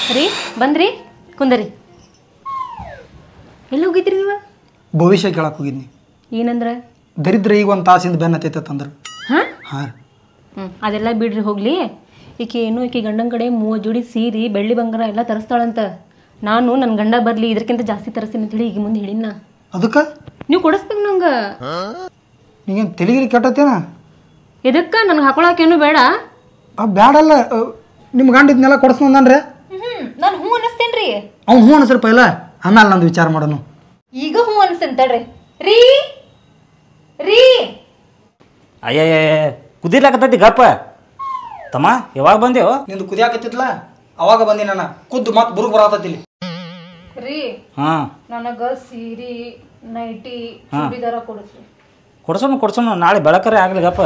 ರೀ ಬಂದ್ರಿ ಕುಂದರಿ ಎಲ್ಲಿ ಹೋಗಿದ್ರಿ ನೀವು ಭವಿಷ್ಯ ಕೇಳಕ್ಕೆ ಹೋಗಿದ್ನಿ ಏನಂದ್ರ ದರಿದ್ರ ಈಗ ಒಂದು ತಾಸಿಂದ ಬೆನ್ನ ಹತ್ತೈತೆ ಅಂದ್ರೆ ಹಾಂ ಹಾಂ ಹ್ಞೂ ಅದೆಲ್ಲ ಬಿಡ್ರಿ ಹೋಗ್ಲಿ ಈಕೆ ಏನು ಈಕೆ ಗಂಡನ ಕಡೆ ಮೂವತ್ತು ಜೋಡಿ ಸೀರೆ ಬೆಳ್ಳಿ ಬಂಗಾರ ಎಲ್ಲ ತರಿಸ್ತಾಳಂತ ನಾನು ನನ್ನ ಗಂಡ ಬರಲಿ ಇದಕ್ಕಿಂತ ಜಾಸ್ತಿ ತರಿಸ್ತೀನಿ ಅಂತೇಳಿ ಈಗ ಮುಂದೆ ಹೇಳಿನ ಅದಕ್ಕೆ ನೀವು ಕೊಡಿಸ್ಬೇಕು ನಂಗೆ ನೀಗೇನು ತೆಲಿಗಿರಿ ಕೆಟ್ಟತ್ತೇನ ಎದಕ್ಕೆ ನನಗೆ ಹಾಕೊಳಕೇನು ಬೇಡ ಆ ಬ್ಯಾಡಲ್ಲ ಅ, ನಿಮ್ಮ ಗಂಡ ಇದನ್ನೆಲ್ಲ ಕೊಡಿಸ್ಕೊಂಡ್ರೆ ಹ್ಞೂ ನಾನು ಹ್ಞೂ ಅನ್ನಿಸ್ತೇನೆ ರೀ ಅವ್ನು ಹ್ಞೂ ಅನ್ಸರ್ ಪೈಲ ಆಮೇಲೆ ನಂದು ವಿಚಾರ ಮಾಡೋನು ಈಗ ಹ್ಞೂ ಅನಿಸ್ತೇನೆ ತಡ್ರಿ ರೀ ರೀ ಅಯ್ಯಯ್ಯ ಕುದಿರ್ಲಾಕತ್ತೈತಿ ಗಪ್ಪ ತಮ್ಮ ಯಾವಾಗ ಬಂದೇವು ನಿಂದು ಕುದಿಯಾಕತ್ತಿತ್ಲ ಅವಾಗ ಬಂದಿ ನಾನು ಕುದ್ದು ಮತ್ತೆ ಬುರುಗ್ ಬರತತ್ತಿಲ್ಲಿ ರೀ ಹಾಂ ನನಗೆ ಸೀರೆ ನೈಟಿ ಚೂಡಿದಾರ ಕೊಡಿಸ್ರಿ ಕೊಡ್ಸೋಣ ಕೊಡ್ಸೋಣ ನಾಳೆ ಬೆಳಕರೆ ಆಗ್ಲಿ ಗಪ್ಪ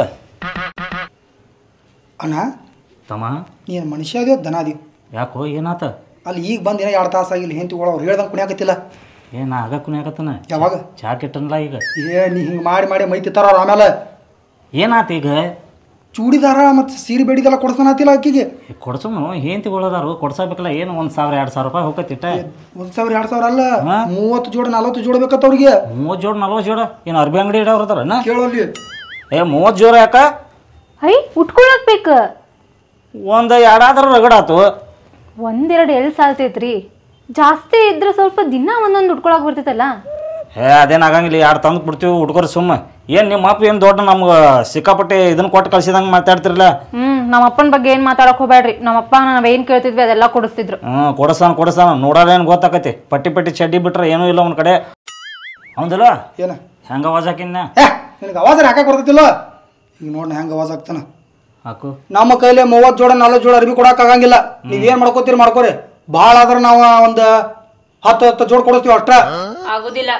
ಅಣ್ಣ ತಮ್ಮ ನೀನು ಮನುಷ್ಯ ಅದ್ಯೋ ದನ ಅದ್ಯೋ ಯಾಕೋ ಏನಾತ ಅಲ್ಲಿ ಈಗ ಬಂದು ಏನೋ ಎರಡು ತಾಸು ಆಗಿಲ್ಲ ಹೆಂತಿಗಳು ಅವ್ರು ಹೇಳ್ದಂಗೆ ಕುಣಿಯಾಕತ್ತಿಲ್ಲ ಏನ ಆಗ ಕುಣಿಯಾಕತ್ತನ ಯಾವಾಗ ಚಾ ಕೆಟ್ಟನ್ಲ ಈಗ ಏ ನೀ ಹಿಂಗೆ ಮಾಡಿ ಮಾಡಿ ಮೈ ತಿತ್ತಾರ ಅವ್ರು ಆಮೇಲೆ ಏನಾತ ಈಗ ಚೂಡಿದಾರ ಮತ್ತು ಸೀರೆ ಬೇಡಿದೆಲ್ಲ ಕೊಡ್ಸೋಣತ್ತಿಲ್ಲ ಆಕಿಗೆ ಕೊಡ್ಸೋನು ಏನ್ ತಿಗೊಳ್ಳೋದಾರು ಕೊಡ್ಸಬೇಕಲ್ಲ ಏನು ಒಂದು ಸಾವಿರ ಎರಡು ಸಾವಿರ ರೂಪಾಯಿ ಹೋಗತ್ತಿಟ್ಟ ಒಂದು ಸಾವಿರ ಎರಡು ಸಾವಿರ ಅಲ್ಲ ಹಾ? ಮೂವತ್ತು ಜೋಡ ನಲ್ವತ್ತು ಜೋಡ ಬೇಕತ್ತ ಅವ್ರಿಗೆ ಮೂವತ್ತು ಜೋಡ ನಲ್ವತ್ತು ಜೋಡ ಏನು ಅರ್ಬಿ ಅಂಗಡಿ ಇಡೋರು ಅದಾರನ ಕೇಳಲ್ಲಿ ಏ ಮೂವತ್ತು ಜೋರ ಯಾಕ ಐ ಉಟ್ಕೊಳಕ್ ಬೇಕು ಒಂದು ಎರಡಾದ್ರ ರಗಡಾತು ಒಂದೆರಡು ಎಲ್ಲಿ ಸಾಲ್ತೈತ್ರಿ ಜಾಸ್ತಿ ಇದ್ರೆ ಸ್ವಲ್ಪ ದಿನ ಒಂದೊಂದು ಉಟ್ಕೊಳಕ್ ಬರ್ತೈತಲ್ಲ ಏ ಅದೇನು ಆಗಂಗಿಲ್ಲ ಎರಡು ತಂದು ಬಿಡ್ತೀವಿ ಹುಡ್ಕೋರಿ ಸುಮ್ಮ ಏನು ನಿಮ್ಮ ಅಪ್ಪ ಏನು ದೊಡ್ಡ ನಮ್ಗೆ ಸಿಕ್ಕಾಪಟ್ಟೆ ಇದನ್ನ ಕೊಟ್ಟು ಕಳ್ಸಿದಂಗೆ ಮಾತಾಡ್ತಿರಲ್ಲ ಹ್ಮ್ ನಮ್ಮ ಅಪ್ಪನ ಬಗ್ಗೆ ಏನ್ ಮಾತಾಡಕ್ ಹೋಗ್ಬೇಡ್ರಿ ನಮ್ಮಪ್ಪ ನಾವ್ ಏನ್ ಕೇಳ್ತಿದ್ವಿ ಅದೆಲ್ಲ ಕೊಡಿಸ್ತಿದ್ರು ಹ್ಞೂ ಕೊಡಸಾನ ಕೊಡಸಾನ ನೋಡೋದೇನು ಗೊತ್ತಾಕತಿ ಪಟ್ಟಿ ಪಟ್ಟಿ ಚಡ್ಡಿ ಬಿಟ್ರೆ ಏನೂ ಇಲ್ಲ ಒಂದು ಕಡೆ ಹೌದಲ್ಲ ಏನ ಹೆಂಗ ಅವಾಜ್ ಹಾಕಿನ್ನ ಏ ನಿನಗೆ ಅವಾಜ್ ಹಾಕಕ್ಕೆ ಬರ್ತೈತಿಲ್ಲ ಈಗ ನೋಡಿ ಹೆಂಗೆ ಅವಾಜ್ ಆಗ್ತಾನ ಹಾಕು ನಮ್ಮ ಕೈಲಿ ಮೂವತ್ತು ಜೋಡ ನಲ್ವತ್ತು ಜೋಡ ಅರ್ಬಿ ಕೊಡಕ್ ಆಗಂಗಿಲ್ಲ ನೀವೇನ್ ಮಾಡ್ಕೋತೀರಿ ಮಾಡ್ಕೋರಿ ಭಾಳ ಆದ್ರೆ ನಾವು ಒಂದು ಹತ್ತು ಹತ್ತು ಜೋಡ್ ಕೊಡಿಸ್ತೀವಿ ಅಷ್ಟ ಆಗುದಿಲ್ಲ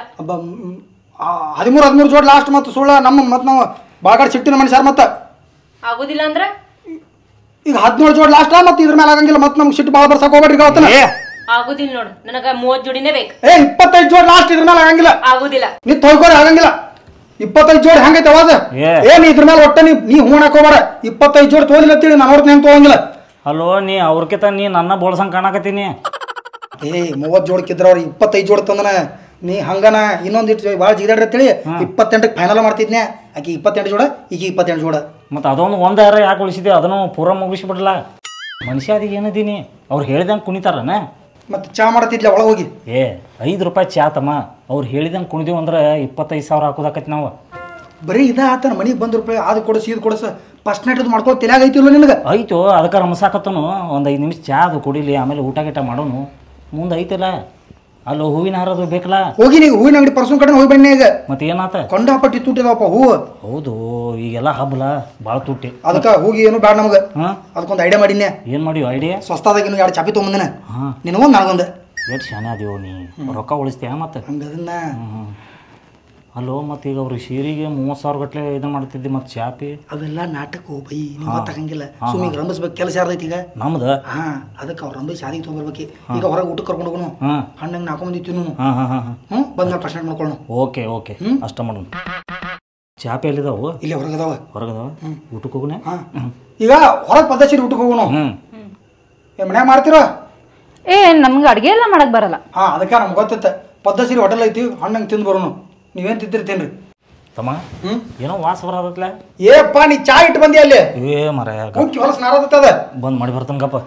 ಹದಿಮೂರು ಹದಿಮೂರು ಜೋಡ್ ಲಾಸ್ಟ್ ಮತ್ತು ಸುಳ್ಳ ನಮ್ಮ ಮತ್ತು ನಾವು ಬಾಗಾಡ್ ಸಿಟ್ಟಿನ ಮನುಷ್ಯರು ಮತ್ತೆ ಆಗುದಿಲ್ಲ ಅಂದ್ರ ಈಗ ಹದಿನೇಳು ಜೋಡ್ ಲಾಸ್ಟ್ ಮತ್ತೆ ಇದ್ರ ಮೇಲೆ ಆಗಂಗಿಲ್ಲ ಮತ್ತೆ ನಮ್ಗೆ ಸಿಟ್ಟು ಭಾಳ ಬರ್ಸಕ್ ಹೋಗ್ಬೇಡ್ರಿ ಇವತ್ತನ ಏ ಆಗುದಿಲ್ಲ ನೋಡು ನನಗ ಮೂವತ್ ಜೋಡಿನೇ ಬೇಕು ಏ ಇಪ್ಪತ್ತೈದು ಜೋಡ್ ಲಾಸ್ಟ್ ಇದ್ರ ಮೇಲೆ ಆಗಂಗಿಲ್ಲ ಆಗುದಿಲ್ಲ ನೀ ತೊಳ್ಕೊರಿ ಆಗಂಗಿಲ್ಲ ಇಪ್ಪತ್ತೈದು ಜೋಡ್ ಹೆಂಗೈತೆ ಅವಾಜ್ ಏ. ಏನ್ ಇದ್ರ ಮೇಲೆ ಒಟ್ಟ ನೀ ನೀ ಹೂಣ್ ಹಾಕೋಬೇಡ ಇಪ್ಪತ್ತೈದು ಜೋಡ್ ತೋಲಿಲ್ಲ ತಿಳಿ ನಾನು ನೋಡ್ತೀನಿ ಹೆಂಗ್ ತಗೋಂಗಿಲ್ಲ ಅಲ್ಲೋ ನೀ ಅವ್ರಕಿತ ನೀ ನನ್ನ ಬೋಳ್ಸಂಗ್ ಕಾಣಕತ್ತೀನಿ ಏ ಮೂವತ್ತು ಜೋಡ್ಕಿದ್ರ ಅವ್ರು ಇಪ್ಪತ್ತೈದು ಜೋಡ್ ತಂದನ ನೀ ಹಂಗನ ಇನ್ನೊಂದು ಇಟ್ಟು ಭಾಳ ಜಿಗಿದಾಡ್ರಿ ಅಂತೇಳಿ ಇಪ್ಪತ್ತೆಂಟಕ್ಕೆ ಫೈನಲ್ ಮಾಡ್ತಿದ್ನೆ ಆಕಿ ಇಪ್ಪತ್ತೆಂಟು ಜೋಡ ಈಗ ಇಪ್ಪತ್ತೆಂಟು ಜೋಡ ಮತ್ತು ಅದೊಂದು ಒಂದು ಯಾರ ಯಾಕೆ ಉಳಿಸಿದೆ ಅದನ್ನು ಪೂರ ಮುಗಿಸ್ಬಿಡ್ಲ ಮನುಷ್ಯ ಅದೀಗ ಏನದೀನಿ ಅವ್ರು ಹೇಳ್ದಂಗೆ ಕುಣಿತಾರನ ಮತ್ತೆ ಚಾ ಮಾಡತ್ತಿದ್ಲ ಒಳಗೆ ಹೋಗಿ ಏ ಐದು ರೂಪಾಯಿ ಚಾ ತಮ್ಮ ಅವ್ರು ಹೇಳಿದಂಗೆ ಕುಣಿದೀವಿ ಅಂದ್ರೆ ಇಪ್ಪತ್ತೈದು ಸಾವಿರ ಹಾಕೋದಾಕತಿ ನಾವು ಬರೀ ಇದ ಆತನ ಮನೆಗೆ ಬಂದ ರೂಪಾಯಿ ಅದು ಕೊಡಿಸಿ ಇದು ಕೊಡಿಸ ಫಸ್ಟ್ ನೈಟ್ ಅದು ಮಾಡ್ಕೊಂಡು ತಲೆಯಾಗ ಐತಿಲ್ಲ ನಿನಗೆ ಆಯ್ತು ಅದಕ್ಕೆ ರಮಸಾಕತ್ತನು ಒಂದು ಐದು ನಿಮಿಷ ಚಾ ಅದು ಕುಡಿಲಿ ಆಮೇಲೆ ಊಟ ಗೀಟ ಮಾಡೋನು ಮುಂದೆ ಐತಲ್ಲ ಅಲ್ಲಿ ಹೂವಿನ ಹಾರದು ಬೇಕಲ್ಲ ಹೋಗಿ ನೀವು ಹೂವಿನ ಅಂಗಡಿ ಪರ್ಸನ್ ಕಡೆ ಹೋಗಿ ಬನ್ನಿ ಈಗ ಮತ್ತೆ ಏನಾತ ಕೊಂಡಾಪಟ್ಟಿ ತುಟ್ಟಿದವಪ್ಪ ಹೂವು ಹೌದು ಈಗೆಲ್ಲ ಹಬ್ಬಲ ಭಾಳ ತುಟ್ಟಿ ಅದಕ್ಕೆ ಹೋಗಿ ಏನು ಬೇಡ ನಮಗೆ ಹಾಂ ಅದಕ್ಕೊಂದು ಐಡಿಯಾ ಮಾಡಿನ್ನೆ ಏನು ಮಾಡಿವಿ ಐಡಿಯಾ ಸ್ವಸ್ತಾದಾಗ ಇನ್ನು ಎರಡು ಚಾಪಿ ತೊಗೊಂಬಂದಿನ ಹಾಂ ನಿನಗೊಂದು ನನಗೊಂದು ಎಷ್ಟು ಶಾನೆ ಅದೀವು ನೀ ರೊಕ್ಕ ಉಳಿಸ್ತೀಯ ಮತ್ತೆ ಹಂಗೆ ಅದನ್ನ ಹ್ಞೂ ಅಲ್ಲೋ ಮತ್ತೆ ಈಗ ಅವ್ರಿಗೆ ಸೀರೆಗೆ ಮೂವತ್ತು ಸಾವಿರ ಗಟ್ಲೆ ಇದನ್ನ ಮಾಡ್ತಿದ್ದಿ ಮತ್ತೆ ಚಾಪಿ ಅವೆಲ್ಲ ನಾಟಕ ಬೈ ನೀವು ಗೊತ್ತಾಗಂಗಿಲ್ಲ ಸುಮ್ಮಿಗೆ ರಂಬಿಸ್ಬೇಕು ಕೆಲಸ ಯಾರ್ದೈತಿ ಈಗ ನಮ್ದು ಹಾ ಅದಕ್ಕೆ ಅವ್ರ ರಂಬಿ ಶಾದಿಗೆ ತೊಗೊಂಬರ್ಬೇಕು ಈಗ ಹೊರಗೆ ಊಟಕ್ಕೆ ಕರ್ಕೊಂಡು ಹೋಗೋಣ ಹಾಂ ಹಣ್ಣಂಗೆ ನಾಕೊಂಬಂದಿ ತಿನ್ನು ಹಾಂ ಹಾಂ ಹಾಂ ಹಾಂ ಹ್ಞೂ ಬಂದ್ಮೇಲೆ ಪರ್ಸೆಂಟ್ ಮಾಡ್ಕೊಳ್ಳೋಣ ಓಕೆ ಓಕೆ ಅಷ್ಟ ಮಾಡೋಣ ಚಾಪಿ ಎಲ್ಲಿದಾವು ಇಲ್ಲಿ ಹೊರಗದಾವ ಹೊರಗದಾವ ಊಟಕ್ಕೆ ಹೋಗುನೆ ಹಾ ಈಗ ಹೊರಗೆ ಪದ್ಧತಿ ಊಟಕ್ಕೆ ಹೋಗೋಣ ಹ್ಞೂ ಏ ಮನ್ಯಾಗ ಮಾಡ್ತೀರಾ ಏ ನಮ್ಗೆ ಅಡ್ಗೆ ಎಲ್ಲ ಮಾಡಕ್ ಬರಲ್ಲ ಹಾ ಅದಕ್ಕೆ ನಮ್ಗೆ ಗೊತ್ತೈತೆ ಪದ್ಧತಿ ಹೋಟೆಲ್ ಐತಿ ಹಣ್ಣಂಗೆ ತಿಂದು ಬರೋಣ ನೀವೇನು ತಿಂತೀರಿ ತಿನ್ರಿ ತಮ್ಮ ಹ್ಞೂ ಏನೋ ವಾಸ ಬರೋದತ್ಲ ಏಪ್ಪ ನೀ ಚಾ ಇಟ್ಟು ಬಂದಿ ಅಲ್ಲಿ ಏ ಮರ ಕುಕ್ಕಿ ಹೊಲಸ್ ನಾರದತ್ತದ ಬಂದ್ ಮಾಡಿ ಬರ್ತಾನೆ ಗಪ್ಪ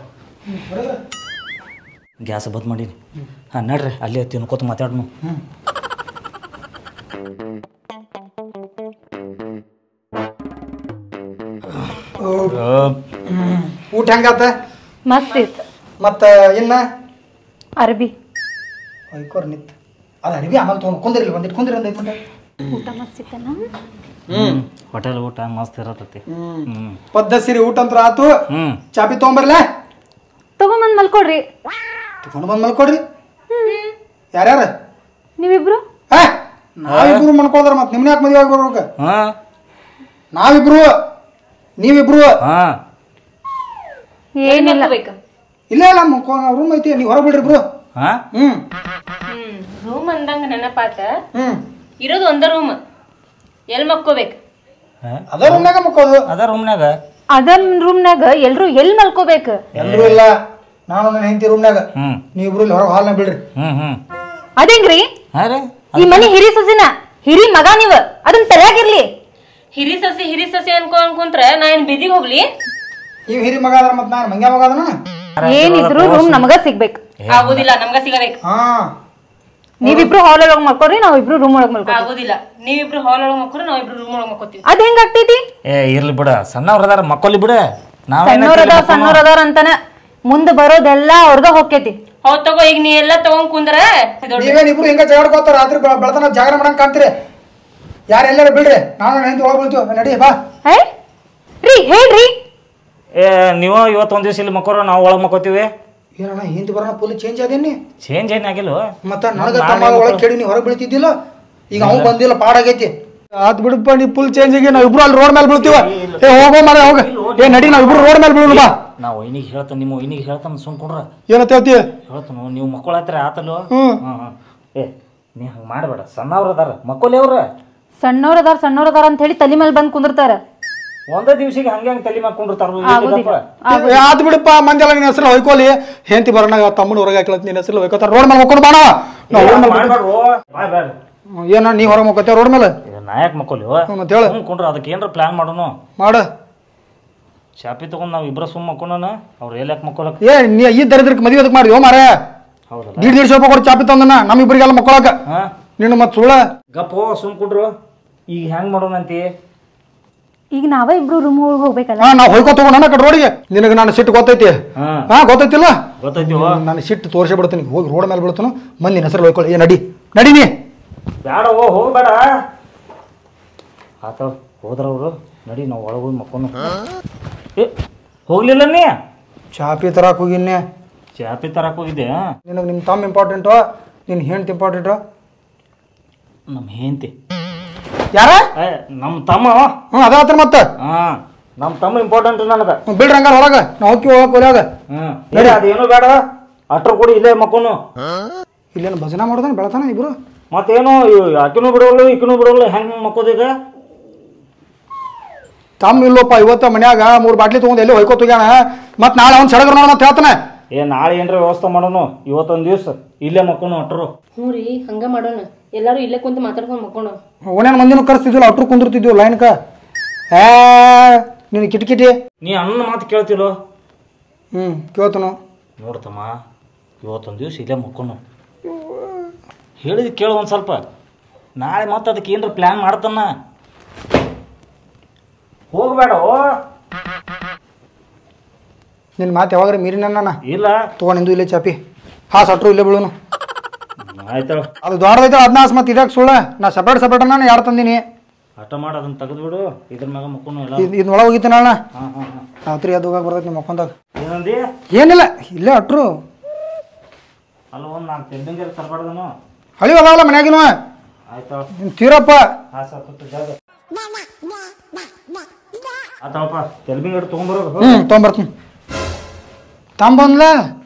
ಗ್ಯಾಸ್ ಬಂದ್ ಮಾಡೀನಿ ಹಾಂ ನಡ್ರಿ ಅಲ್ಲಿ ತಿನ್ಕೋತ ಮಾತಾಡ್ನು ಊಟ ಹೆಂಗಾತ ಮಸ್ತ್ ಇತ್ತು ಮತ್ತು ಇನ್ನ ಅರ್ಬಿ ಐಕೋರ್ ನಿತ್ ಅದು ಅಡಿವಿ ಆಮೇಲೆ ತೊಗೊಂಡು ಕುಂದಿರಲಿ ಬಂದಿಟ್ಟು ಕುಂದಿರಿ ಒಂದು ಐದು ಊಟ ಮಸ್ತ್ ಇತ್ತಲ್ಲ ಹ್ಞೂ ಹೋಟೆಲ್ ಊಟ ಮಸ್ತ್ ಇರತೈತಿ ಹ್ಞೂ ಪದ್ಧತಿ ಸೀರೆ ಊಟ ಅಂತ ಆತು ಹ್ಞೂ ಚಾಪಿ ತೊಗೊಂಬರ್ಲ ತಗೊಂಬಂದ್ ಮಲ್ಕೊಡ್ರಿ ತಗೊಂಡು ಬಂದು ಮಲ್ಕೊಡ್ರಿ ಯಾರ್ಯಾರು ನೀವಿಬ್ರು ಹಾ ನಾವಿಬ್ರು ಮನ್ಕೊಳ್ದಾರ ಮತ್ತೆ ನಿಮ್ನ ಯಾಕೆ ಮದುವೆ ಆಗಿ ಬರ್ಬೇಕು ಹಾಂ ನಾವಿಬ್ರು ನೀವಿಬ್ರು ಹಾಂ ಏನಿಲ್ಲ ಇಲ್ಲ ಇಲ್ಲ ಮಕ್ಕೋ ರೂಮ್ ಐತಿ ನೀವು ಹೊರಗೆ ಬಿಡ್ರಿ ಇಬ್ರು ಹಾಂ ಹ್ಞೂ ಹ್ಮ್ ರೂಮ್ ಅಂದಂಗ ನೆನಪಾತ ಹ್ಞೂ ಇರೋದು ಒಂದ ರೂಮ್ ಎಲ್ ಮಕ್ಕೋಬೇಕು ಅದ ರೂಮ್ನಾಗ ಮಕ್ಕೋದು ಅದ ರೂಮ್ನಾಗ ಅದ ರೂಮ್ನಾಗ ಎಲ್ರು ಎಲ್ ಮಲ್ಕೋಬೇಕು ಎಲ್ಲರೂ ಇಲ್ಲ ನಾನು ನನ್ನ ಹೆಂಡತಿ ರೂಮ್ನಾಗ ಹ್ಮ್ ನೀವಿಬ್ರು ಇಲ್ಲಿ ಹೊರಗೆ ಹಾಲ್ನಾಗ ಬಿಡ್ರಿ ಹ್ಮ್ ಹ್ಮ್ ಅದೇಂಗ್ರಿ ಹಾ ರೀ ಈ ಮನಿ ಹಿರಿ ಸಸಿನ ಹಿರಿ ಮಗ ನೀವ್ ಅದನ್ನ ತಲೆಯಾಗಿರ್ಲಿ ಹಿರಿ ಸಸಿ ಹಿರಿ ಸಸಿ ಅನ್ಕೊ ಅನ್ಕೊಂತ್ರ ನಾ ಏನ್ ಬಿದಿಗ್ ಹೋಗ್ಲಿ ಇವ್ ಹಿರಿ ಮಗ ಅದ್ರ ಮತ್ತೆ ನಾನು ಮಂಗ್ಯ ಮಗ ಅದನ ಏನಿದ್ರು ರೂಮ್ ನಮಗ ಸಿಗ್ಬೇಕು ಆಗುದಿಲ್ಲ ನಮ್ಗ ಸಿಗಬೇಕು ಹಾ ನೀವಿಬ್ರು ಹಾಲ್ ಒಳಗ್ ಮಕ್ಕೋರಿ ನಾವಿಬ್ರು ರೂಮ್ ಒಳಗ್ ಮಲ್ಕೋ ಆಗೋದಿಲ್ಲ ನೀವಿಬ್ರು ಹಾಲ್ ಒಳಗ್ ಮಕ್ಕಳು ನಾವಿಬ್ರು ರೂಮ್ ಒಳಗ್ ಮಕ್ಕೋತೀವಿ ಅದ್ ಹೆಂಗ್ ಆಗ್ತೈತಿ ಏ ಇರ್ಲಿ ಬಿಡ ಸಣ್ಣವ್ರ ಅದಾರ ಮಕ್ಕೊಲಿ ಬಿಡ ಸಣ್ಣವ್ರ ಅದಾರ ಸಣ್ಣವ್ರ ಅದಾರ ಅಂತಾನ ಮುಂದ್ ಬರೋದೆಲ್ಲ ಅವ್ರಗ ಹೊಕ್ಕೈತಿ ಹೌದ್ ತಗೋ ಈಗ ನೀ ಎಲ್ಲಾ ತಗೊಂಡ್ ಕುಂದ್ರ ಇದೊಡ್- ನೀವೇನ್ ಇಬ್ರು ಹಿಂಗ ಜಗಾಡ್ಕೋತಾರ ರಾತ್ರಿ ಬೆಳ- ಬೆಳತನ ಜಾಗರ ಮಾಡಂಗ್ ಕಾಣ್ತೀರಿ ಯಾರು ಎಲ್ಲಾರು ಬಿಡ್ರಿ ನಾನು ನನ್ನ ಹೆಂಡತಿ ಒಳಗೆ ಬೀಳ್ತೀವಿ ನಡಿ ಬಾ ಹೇ ರೀ ಹೇಳ್ರಿ ಏ ನೀವು ಇವತ್ತು ಒಂದ್ ದಿವಸ ಇಲ್ಲಿ ಮಕ್ಕೋರ ನಾವು ಒಳಗೆ ಮಕ್ಕೋತೀವಿ ಏನಣ್ಣ ಹಿಂದೆ ಬರೋಣ ಫುಲ್ ಚೇಂಜ್ ಅದೇನಿ ಚೇಂಜ್ ಏನ್ ಆಗಿಲ್ವ ಮತ್ತ ನನಗ ತಮ್ಮ ಒಳಗೆ ಕೇಳಿ ನೀವು ಹೊರಗೆ ಬೀಳ್ತಿದ್ದಿಲ್ಲ ಈಗ ಅವ್ನು ಬಂದಿಲ್ಲ ಪಾಡಾಗೈತಿ ಆತ್ ಬಿಡಪ್ಪ ನೀ ಫುಲ್ ಚೇಂಜ್ ಆಗಿ ನಾವು ಇಬ್ರು ಅಲ್ಲಿ ರೋಡ್ ಮೇಲೆ ಬೀಳ್ತೀವ ಏ ಹೋಗೋ ಮರ ಹೋಗ ಏ ನಡಿ ನಾವು ಇಬ್ರು ರೋಡ್ ಮೇಲೆ ಬೀಳೋಣ ಬಾ ನಾ ಒಯ್ನಿಗೆ ಹೇಳ್ತಾನೆ ನಿಮ್ಮ ಒಯ್ನಿಗೆ ಹೇಳ್ತಾನೆ ಸುಮ್ ಕೊಡ್ರ ಏನಂತ ಹೇಳ್ತಿ ಹೇಳ್ತಾನು ನೀವು ಮಕ್ಕಳತ್ರ ಆತಲ್ವ ಹ್ಮ್. ಹಾಂ ಹಾಂ ಏ ನೀ ಹಂಗೆ ಮಾಡಬೇಡ ಸಣ್ಣವ್ರ ಅದಾರ ಮಕ್ಕೋಲಿ ಅವ್ರ ಸಣ್ಣವ್ರ ಅದಾರ ಸಣ್ಣವ್ರ ಅದಾರ ಅಂತ ಹೇಳಿ ತಲೆ ಮೇಲೆ ಬಂದ್ ಕುಂದಿರ್ತಾರ ಒಂದೇ ದಿವ್ಸಿಗೆ ಹಂಗೆ ಹಂಗೆ ತಲೆ ಮಾಡ್ಕೊಂಡಿರ್ತಾರ ಆಗುದಿಲ್ಲ ಏ, ಆತ್ ಬಿಡಪ್ಪ ಮಂದಿ ಎಲ್ಲ ನಿನ್ನ ಹೆಸರು ಹೊಯ್ಕೋಲಿ ಹೆಂಡತಿ ಬರೋಣ ತಮ್ಮನ ಹೊರಗೆ ಹಾಕ್ಲತ್ ನಿನ್ನ ಹೆಸರು ಹೊಯ್ಕೋತಾರ ರೋಡ್ ಮೇಲೆ ಮಕ್ಕೊಂಡು ಬಾಣವ ನಾವು ರೋಡ್ ಮೇಲೆ ಮಾಡ್ಬೇಡ್ರು ಬೇಡ ಏನ ನೀ ಹೊರಗೆ ಮಕ್ಕೋತೇವ ರೋಡ್ ಮೇಲೆ ನಾಯಕ್ ಮಕ್ಕೋಲಿ ಹ್ಮ್, ಮತ್ತ್ ಹೇಳು. ಸುಮ್ ಕೊಂಡ್ರ ಅದಕ್ಕೆ ಏನ್ರ ಪ್ಲಾನ್ ಮಾಡೋಣ ಮಾಡ ಚಾಪಿ ತಗೊಂಡ್ ನಾವು ಇಬ್ರ ಸುಮ್ ಮಕ್ಕೊಂಡನ ಅವ್ರು ಎಲ್ಲಿ ಯಾಕೆ ಮಕ್ಕೊಳಕ್ ಏ ನೀ ಈ ದರಿದ್ರಕ್ಕೆ ಮದುವೆ ಅದಕ್ಕೆ ಮಾಡಿ ಓ ಮಾರ ಹೌದಲ್ಲ ದೀಡ್ ದೀಡ್ ರೂಪಾಯಿ ಕೊಟ್ಟು ಚಾಪಿ ತಂದನ ನಮ್ಮಿಬ್ಬರಿಗೆಲ್ಲ ಮಕ್ಕೊಳಕ ಹಾ ನಿನ್ನ ಮತ್ತೆ ಸುಳ್ಳ ಗಪ್ಪೋ ಸುಮ್ ಕುಡ್ರು ಈಗ ಹೆಂಗ್ ಮಾಡೋಣ ಅಂತಿ ಈಗ ನಾವ ಇಬ್ರು ರೂಮ್ ಒಳಗ್ ಹೋಗ್ಬೇಕಲ್ಲ ಹಾ ನಾವು ಹೊಯ್ಕೋ ತಗೊಂಡ ನನ್ನ ಕಡೆ ರೋಡಿಗೆ ನಿನಗೆ ನಾನು ಸಿಟ್ಟು ಗೊತ್ತೈತಿ ಹಾ ಹಾ ಗೊತ್ತೈತಿಲ್ಲ ಗೊತ್ತೈತಿವ ನಾನು ಸಿಟ್ಟು ತೋರಿಸಿ ಬಿಡ್ತೀನಿ ಹೋಗಿ ರೋಡ್ ಮೇಲೆ ಬಿಡ್ತಾನು ಮಂದಿ ನಿನ್ನ ಹೆಸರು ಹೊಯ್ಕೊಳ್ಳಿ ಏ ನಡಿ ನಡಿ ನೀ ಬೇಡ ಓ ಹೋಗ್ಬೇಡ ಆತ ಹೋದ್ರ ಅವರು ನಡಿ ನಾವು ಒಳಗೆ ಹೋಗಿ ಮಕ್ಕೊಂಡು ಏ ಹೋಗ್ಲಿಲ್ಲ ನೀ ಚಾಪಿ ತರಕ್ ಹೋಗಿನ್ನೆ ಚಾಪಿ ತರಕ್ ಹೋಗಿದ್ದೆ ನಿನಗೆ ನಿಮ್ಮ ತಮ್ಮ ಇಂಪಾರ್ಟೆಂಟು ನಿನ್ನ ಹೆಂಡ್ತಿ ಇಂಪಾರ್ಟೆಂಟು ನಮ್ಮ ಹೆಂಡತಿ ಯಾರ ಏ ನಮ್ಮ ತಮ್ಮ ಹ್ಞೂ ಅದ ಆತ್ರ ಮತ್ತೆ ಹಾ ನಮ್ಮ ತಮ್ಮ ಇಂಪಾರ್ಟೆಂಟ್ ನನಗೆ ಹ್ಞೂ ಬಿಡ್ರಿ ಹಂಗಾರ ಹೊರಗೆ ನಾವು ಹೋಗಿ ಹೋಗಕ್ಕೆ ಒಲ್ಯಾಗ ಹ್ಮ್ ನಡಿ ಅದೇನು ಬೇಡ ಅಟ್ರ ಕೂಡಿ ಇಲ್ಲೇ ಮಕ್ಕೊಂಡು ಇಲ್ಲೇನು ಭಜನೆ ಮಾಡೋದಾನ ಬೆಳತಾನ ಇಬ್ರು ಮತ್ತೇನು ಇವ್ ಆಕಿನೂ ಬಿಡೋಲ್ಲ ಈಕಿನೂ ಬಿಡೋಲ್ಲ ಹೆಂಗ್ ಮಕ್ಕೋದೀಗ ತಮ್ಮ ಇಲ್ಲೋಪ್ಪ ಇವತ್ತ ಮನ್ಯಾಗ ಮೂರು ಬಾಟ್ಲಿ ತೊಗೊಂಡು ಎಲ್ಲಿ ಹೊಯ್ಕೋತ ಹೋಗ್ಯಾನ ಮತ್ತೆ ನಾಳೆ ಅವ್ನು ಸಡಗರ ನೋಡ ಅಂತ ಹೇಳ್ತಾನೆ ಏ ನಾಳೆ ಏನ್ರ ವ್ಯವಸ್ಥೆ ಮಾಡೋನು ಇವತ್ತೊಂದ್ ದಿವ್ಸ ಇಲ್ಲೇ ಮಕ್ಕೊಂಡು ಅಟ್ರು ಹ್ಞೂ ರೀ ಹಂಗ ಮಾಡೋಣ ಎಲ್ಲಾರು ಇಲ್ಲೇ ಕುಂತ ಮಾತಾಡ್ಕೊಂಡ್ ಮಕ್ಕೋಣ ಓನೇನು ಮಂದಿನೂ ಕರೆಸ್ತಿದ್ವಿಲ್ಲ ಅಟ್ರು ಕುಂದಿರ್ತಿದ್ವಿ ಲೈನ್ಕ ಏ ನಿನ್ನ ಕಿಟಕಿಟಿ ನೀ ಅನ್ನ ಮಾತು ಕೇಳ್ತಿಲ್ಲೋ ಹ್ಞೂ ಕೇಳ್ತನು ನೋಡ್ತಮ್ಮ ಇವತ್ತೊಂದು ದಿವ್ಸ ಇಲ್ಲೇ ಮಕ್ಕೊಂಡು ಹೇಳಿದ್ ಕೇಳು ಒಂದು ಸ್ವಲ್ಪ ನಾಳೆ ಮತ್ತೆ ಅದಕ್ಕೆ ಏನ್ರ ಪ್ಲ್ಯಾನ್ ಮಾಡ್ತಾನ ಹೋಗ್ಬೇಡ ನಿನ್ನ ಮಾತು ಯಾವಾಗ್ರ ಮೀರಿನ ನಾನು ಇಲ್ಲ ತೊಗೊಂಡಿಂದು ಇಲ್ಲೇ ಚಾಪಿ ಹಾಸ್ ಅಟ್ರು ಇಲ್ಲೇ ಬೀಳುನು ಆಯ್ತಳ ಅದು ದೊಡ್ಡದೈತೆ ಅದನ್ನ ಹಾಸ್ ಮತ್ತೆ ಇದಕ್ಕೆ ಸುಳ್ಳ ನಾ ಸಪ್ರೇಟ್ ಸಪ್ರೇಟ್ ನಾನು ಎರಡು ತಂದೀನಿ ಹಠ ಮಾಡಿ ಅದನ್ನ ತೆಗೆದ್ಬಿಡು ಇದ್ರ ಮ್ಯಾಗ ಮಕ್ಕೊಂಡು ಎಲ್ಲ ಇದು ಇದನ್ನ ಒಳಗೆ ಹೋಗಿತ್ತು ನಾನು ಹಾಂ ಹಾಂ ಹಾಂ ರಾತ್ರಿ ಅದು ಹೋಗಕ್ಕೆ ಬರ್ತೈತಿ ನಿಮ್ಮ ಮಕ್ಕೊಂದಾಗ ಏನಂದಿ ಏನಿಲ್ಲ ಇಲ್ಲೇ ಅಟ್ರು ಅಲ್ಲ ಒಂದು ನಾಲ್ಕು ತೆಂಡಿಂಗರ ತರಬಾರ್ದನು ಹಳಿ ಅದಾವಲ್ಲ ಮನ್ಯಾಗಿನ ಆಯ್ತಳ ನಿನ್ ತೀರಪ್ಪ ಹಾಂ ಸತ್ತು ಜಾಗ ಆತಳಪ್ಪ ತೆಲ್ಬಿಂಗ್ ಹಿಡ್ದು ತೊಗೊಂಬರೋದು ಹ್ಞೂ ತೊಗೊಂಬರ್ತೀನಿ ತಂಬಂದ್ಲ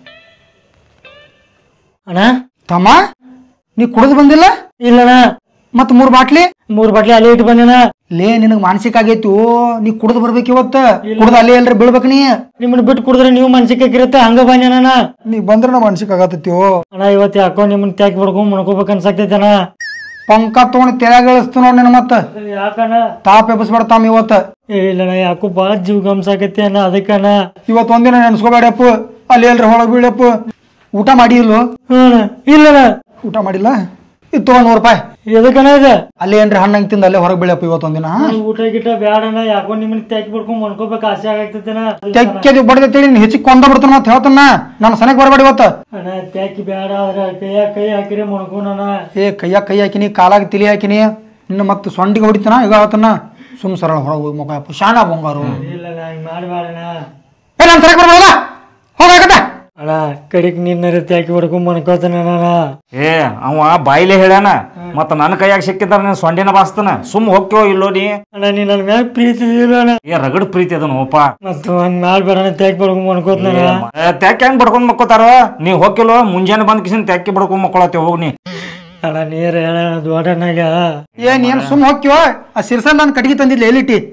ಅಣ್ಣ ತಮ್ಮ ನೀ ಕುಡಿದು ಬಂದಿಲ್ಲ ಇಲ್ಲಣ್ಣ ಮತ್ ಮೂರ್ ಬಾಟ್ಲಿ ಮೂರ್ ಬಾಟ್ಲಿ ಅಲ್ಲಿ ಇಟ್ಟು ಬಂದೇನ ಲೇ ನಿನಗ್ ಮಾನಸಿಕ ಆಗೈತಿ ಓ ನೀ ಕುಡ್ದು ಬರ್ಬೇಕು ಇವತ್ತ ಕುಡ್ದು ಅಲ್ಲಿ ಎಲ್ರಿ ಬೀಳ್ಬೇಕು ನೀ ನಿಮ್ಮನ್ನ ಬಿಟ್ಟು ಕುಡಿದ್ರೆ ನೀವು ಮನ್ಸಿಗೆ ಇರುತ್ತೆ ಹಂಗ ಬಂದೇನ ನೀ ಬಂದ್ರ ನಾ ಮಾನಸಿಕ ಆಗತ್ತೈತಿ ಓ ಅಣ್ಣ ಇವತ್ತು ಯಾಕೋ ನಿಮ್ಮನ್ನ ತ್ಯಾಕಿ ಬಿಡ್ಕೊಂಡ್ ಮಣ್ಕೋಬೇಕು ಅನ್ಸಾಕ್ತೈತೆ ಅಣ್ಣ ಪಂಕ ತಗೊಂಡು ತೆರೆಯಾಗ ಇಳಿಸ್ತು ನೋಡ್ ನಿನ್ನ ಮತ್ತ ಯಾಕಣ್ಣ ತಾಪ್ ಎಬ್ಬಿಸ್ಬೇಡ ತಮ್ಮ ಇವತ್ತ ಏ ಇಲ್ಲಣ್ಣ ಯಾಕೋ ಭಾಳ ಜೀವ ಗಮ್ಸಾಕೈತಿ ಅಣ್ಣ ಅದಕ್ಕಣ್ಣ ಇವತ್ತು ಒಂದಿನ ನೆನ್ಸ್ಕೋಬೇಡಪ್ಪ ಅಲ್ಲಿ ಎಲ್ರಿ ಹೊಳಗ್ ಬೀಳಪ್ಪ ಊಟ ಮಾಡಿ ಇಲ್ಲೋ ಹ್ಞೂ ಅಣ್ಣ ಇಲ್ಲಣ್ಣ ಊಟ ಮಾಡಿಲ್ಲ ಇದು ತಗೊಂಡ್ ನೂರು ರೂಪಾಯಿ ಎದಕ್ಕಣ್ಣ ಇದೆ ಅಲ್ಲಿ ಏನ್ರಿ ಹಣ್ಣು ಹಂಗೆ ತಿಂದ ಅಲ್ಲೇ ಹೊರಗೆ ಬೀಳಪ್ಪ ಇವತ್ತೊಂದಿನ ಊಟ ಗಿಟ ಬ್ಯಾಡಣ್ಣ ಯಾಕೋ ನಿಮ್ಮನ್ನ ತ್ಯಾಕಿ ಬಿಡ್ಕೊಂಡ್ ಮಣ್ಕೋಬೇಕು ಆಸೆ ಆಗೈತೈತೆನ ತೆಕ್ಕೆದು ಬಡ್ದೈತಿ ನೀನು ಹೆಚ್ಚಿಗೆ ಕೊಂದ ಬಿಡ್ತಾನ ಅಂತ ಹೇಳ್ತಾನ ನಾನು ಸನಕ್ ಬರಬೇಡಿ ಇವತ್ತು ಅಣ್ಣ ತ್ಯಾಕಿ ಬ್ಯಾಡ ಆದ್ರೆ ಕೈಯಾಗ ಕೈ ಹಾಕಿರಿ ಮಣ್ಕೋಣ ಏ ಕೈಯಾಗ ಕೈ ಹಾಕಿನಿ ಕಾಲಾಗ ತಿಳಿ ಹಾಕಿನಿ ನಿನ್ನ ಮತ್ತೆ ಸೊಂಡಿಗೆ ಹೊಡಿತಾನ ಈಗ ಹೇಳ್ತಾನ ಸುಮ್ ಸರಳ ಹೊರಗೆ ಹೋಗಿ ಮುಖ ಹಾಕು ಶಾಣ ಬಂಗಾರು ಇಲ್ಲಣ್ಣ ಹಿಂಗ್ ಮಾಡ್ಬೇಡಣ್ಣ ಏ ನಾನು ಸರಕ್ ಬರ್ಬೋದಲ್ಲ ಹೋಗಾಕತ್ತ ಅಣ್ಣ ಕಡಿಕ್ ನಿನ್ನ ತ್ಯಾಕಿ ಬಿಡ್ಕೊಂಡ್ ಮಣ್ಕೋತಾನ ಅಣ್ಣ ಏ ಅವ ಬಾಯಿಲೆ ಹೇಳ್ಯಾನ ಮತ್ತ ನನ್ನ ಕೈಯಾಗ ಸಿಕ್ಕಿದ್ರ ನೀನು ಸೊಂಡಿನ ಬಾಸ್ತಾನ ಸುಮ್ ಹೋಗ್ಯೋ ಇಲ್ಲೋ ನೀ ಅಣ್ಣ ನೀ ನನ್ನ ಮ್ಯಾಗ ಪ್ರೀತಿ ಇಲ್ಲ ಅಣ್ಣ ಏ ರಗಡ್ ಪ್ರೀತಿ ಅದ ನೋಪ ಮತ್ತು ಒಂದ್ ಮಾಡ್ಬೇಡಣ್ಣ ತ್ಯಾಕಿ ಬಿಡ್ಕೊಂಡ್ ಮಣ್ಕೋತಾನ ತ್ಯಾಕ್ ಹೆಂಗ್ ಬಡ್ಕೊಂಡ್ ಮಕ್ಕೋತಾರ ನೀ ಹೋಗಿಲ್ಲೋ ಮುಂಜಾನೆ ಬಂದ್ ಕಿಸಿನ ತ್ಯಾಕಿ ಬಡ್ಕೊಂಡ್ ಮಕ್ಕೊಳತ್ತೆ ಹೋಗ್ ನೀ ಅಣ್ಣ ನೀರ್ ಹೇಳ ದೊಡ್ಡಣ್ಣಗ ಏನ್ ಏನ್ ಸುಮ್ ಹೋಗ್ತೀವ ಆ ಸಿರ್ಸಲ್ ನಾನು ಕಟ್ಗಿ ತಂದಿಲ್ಲ ಎಲ್ಲಿಟ್ಟಿ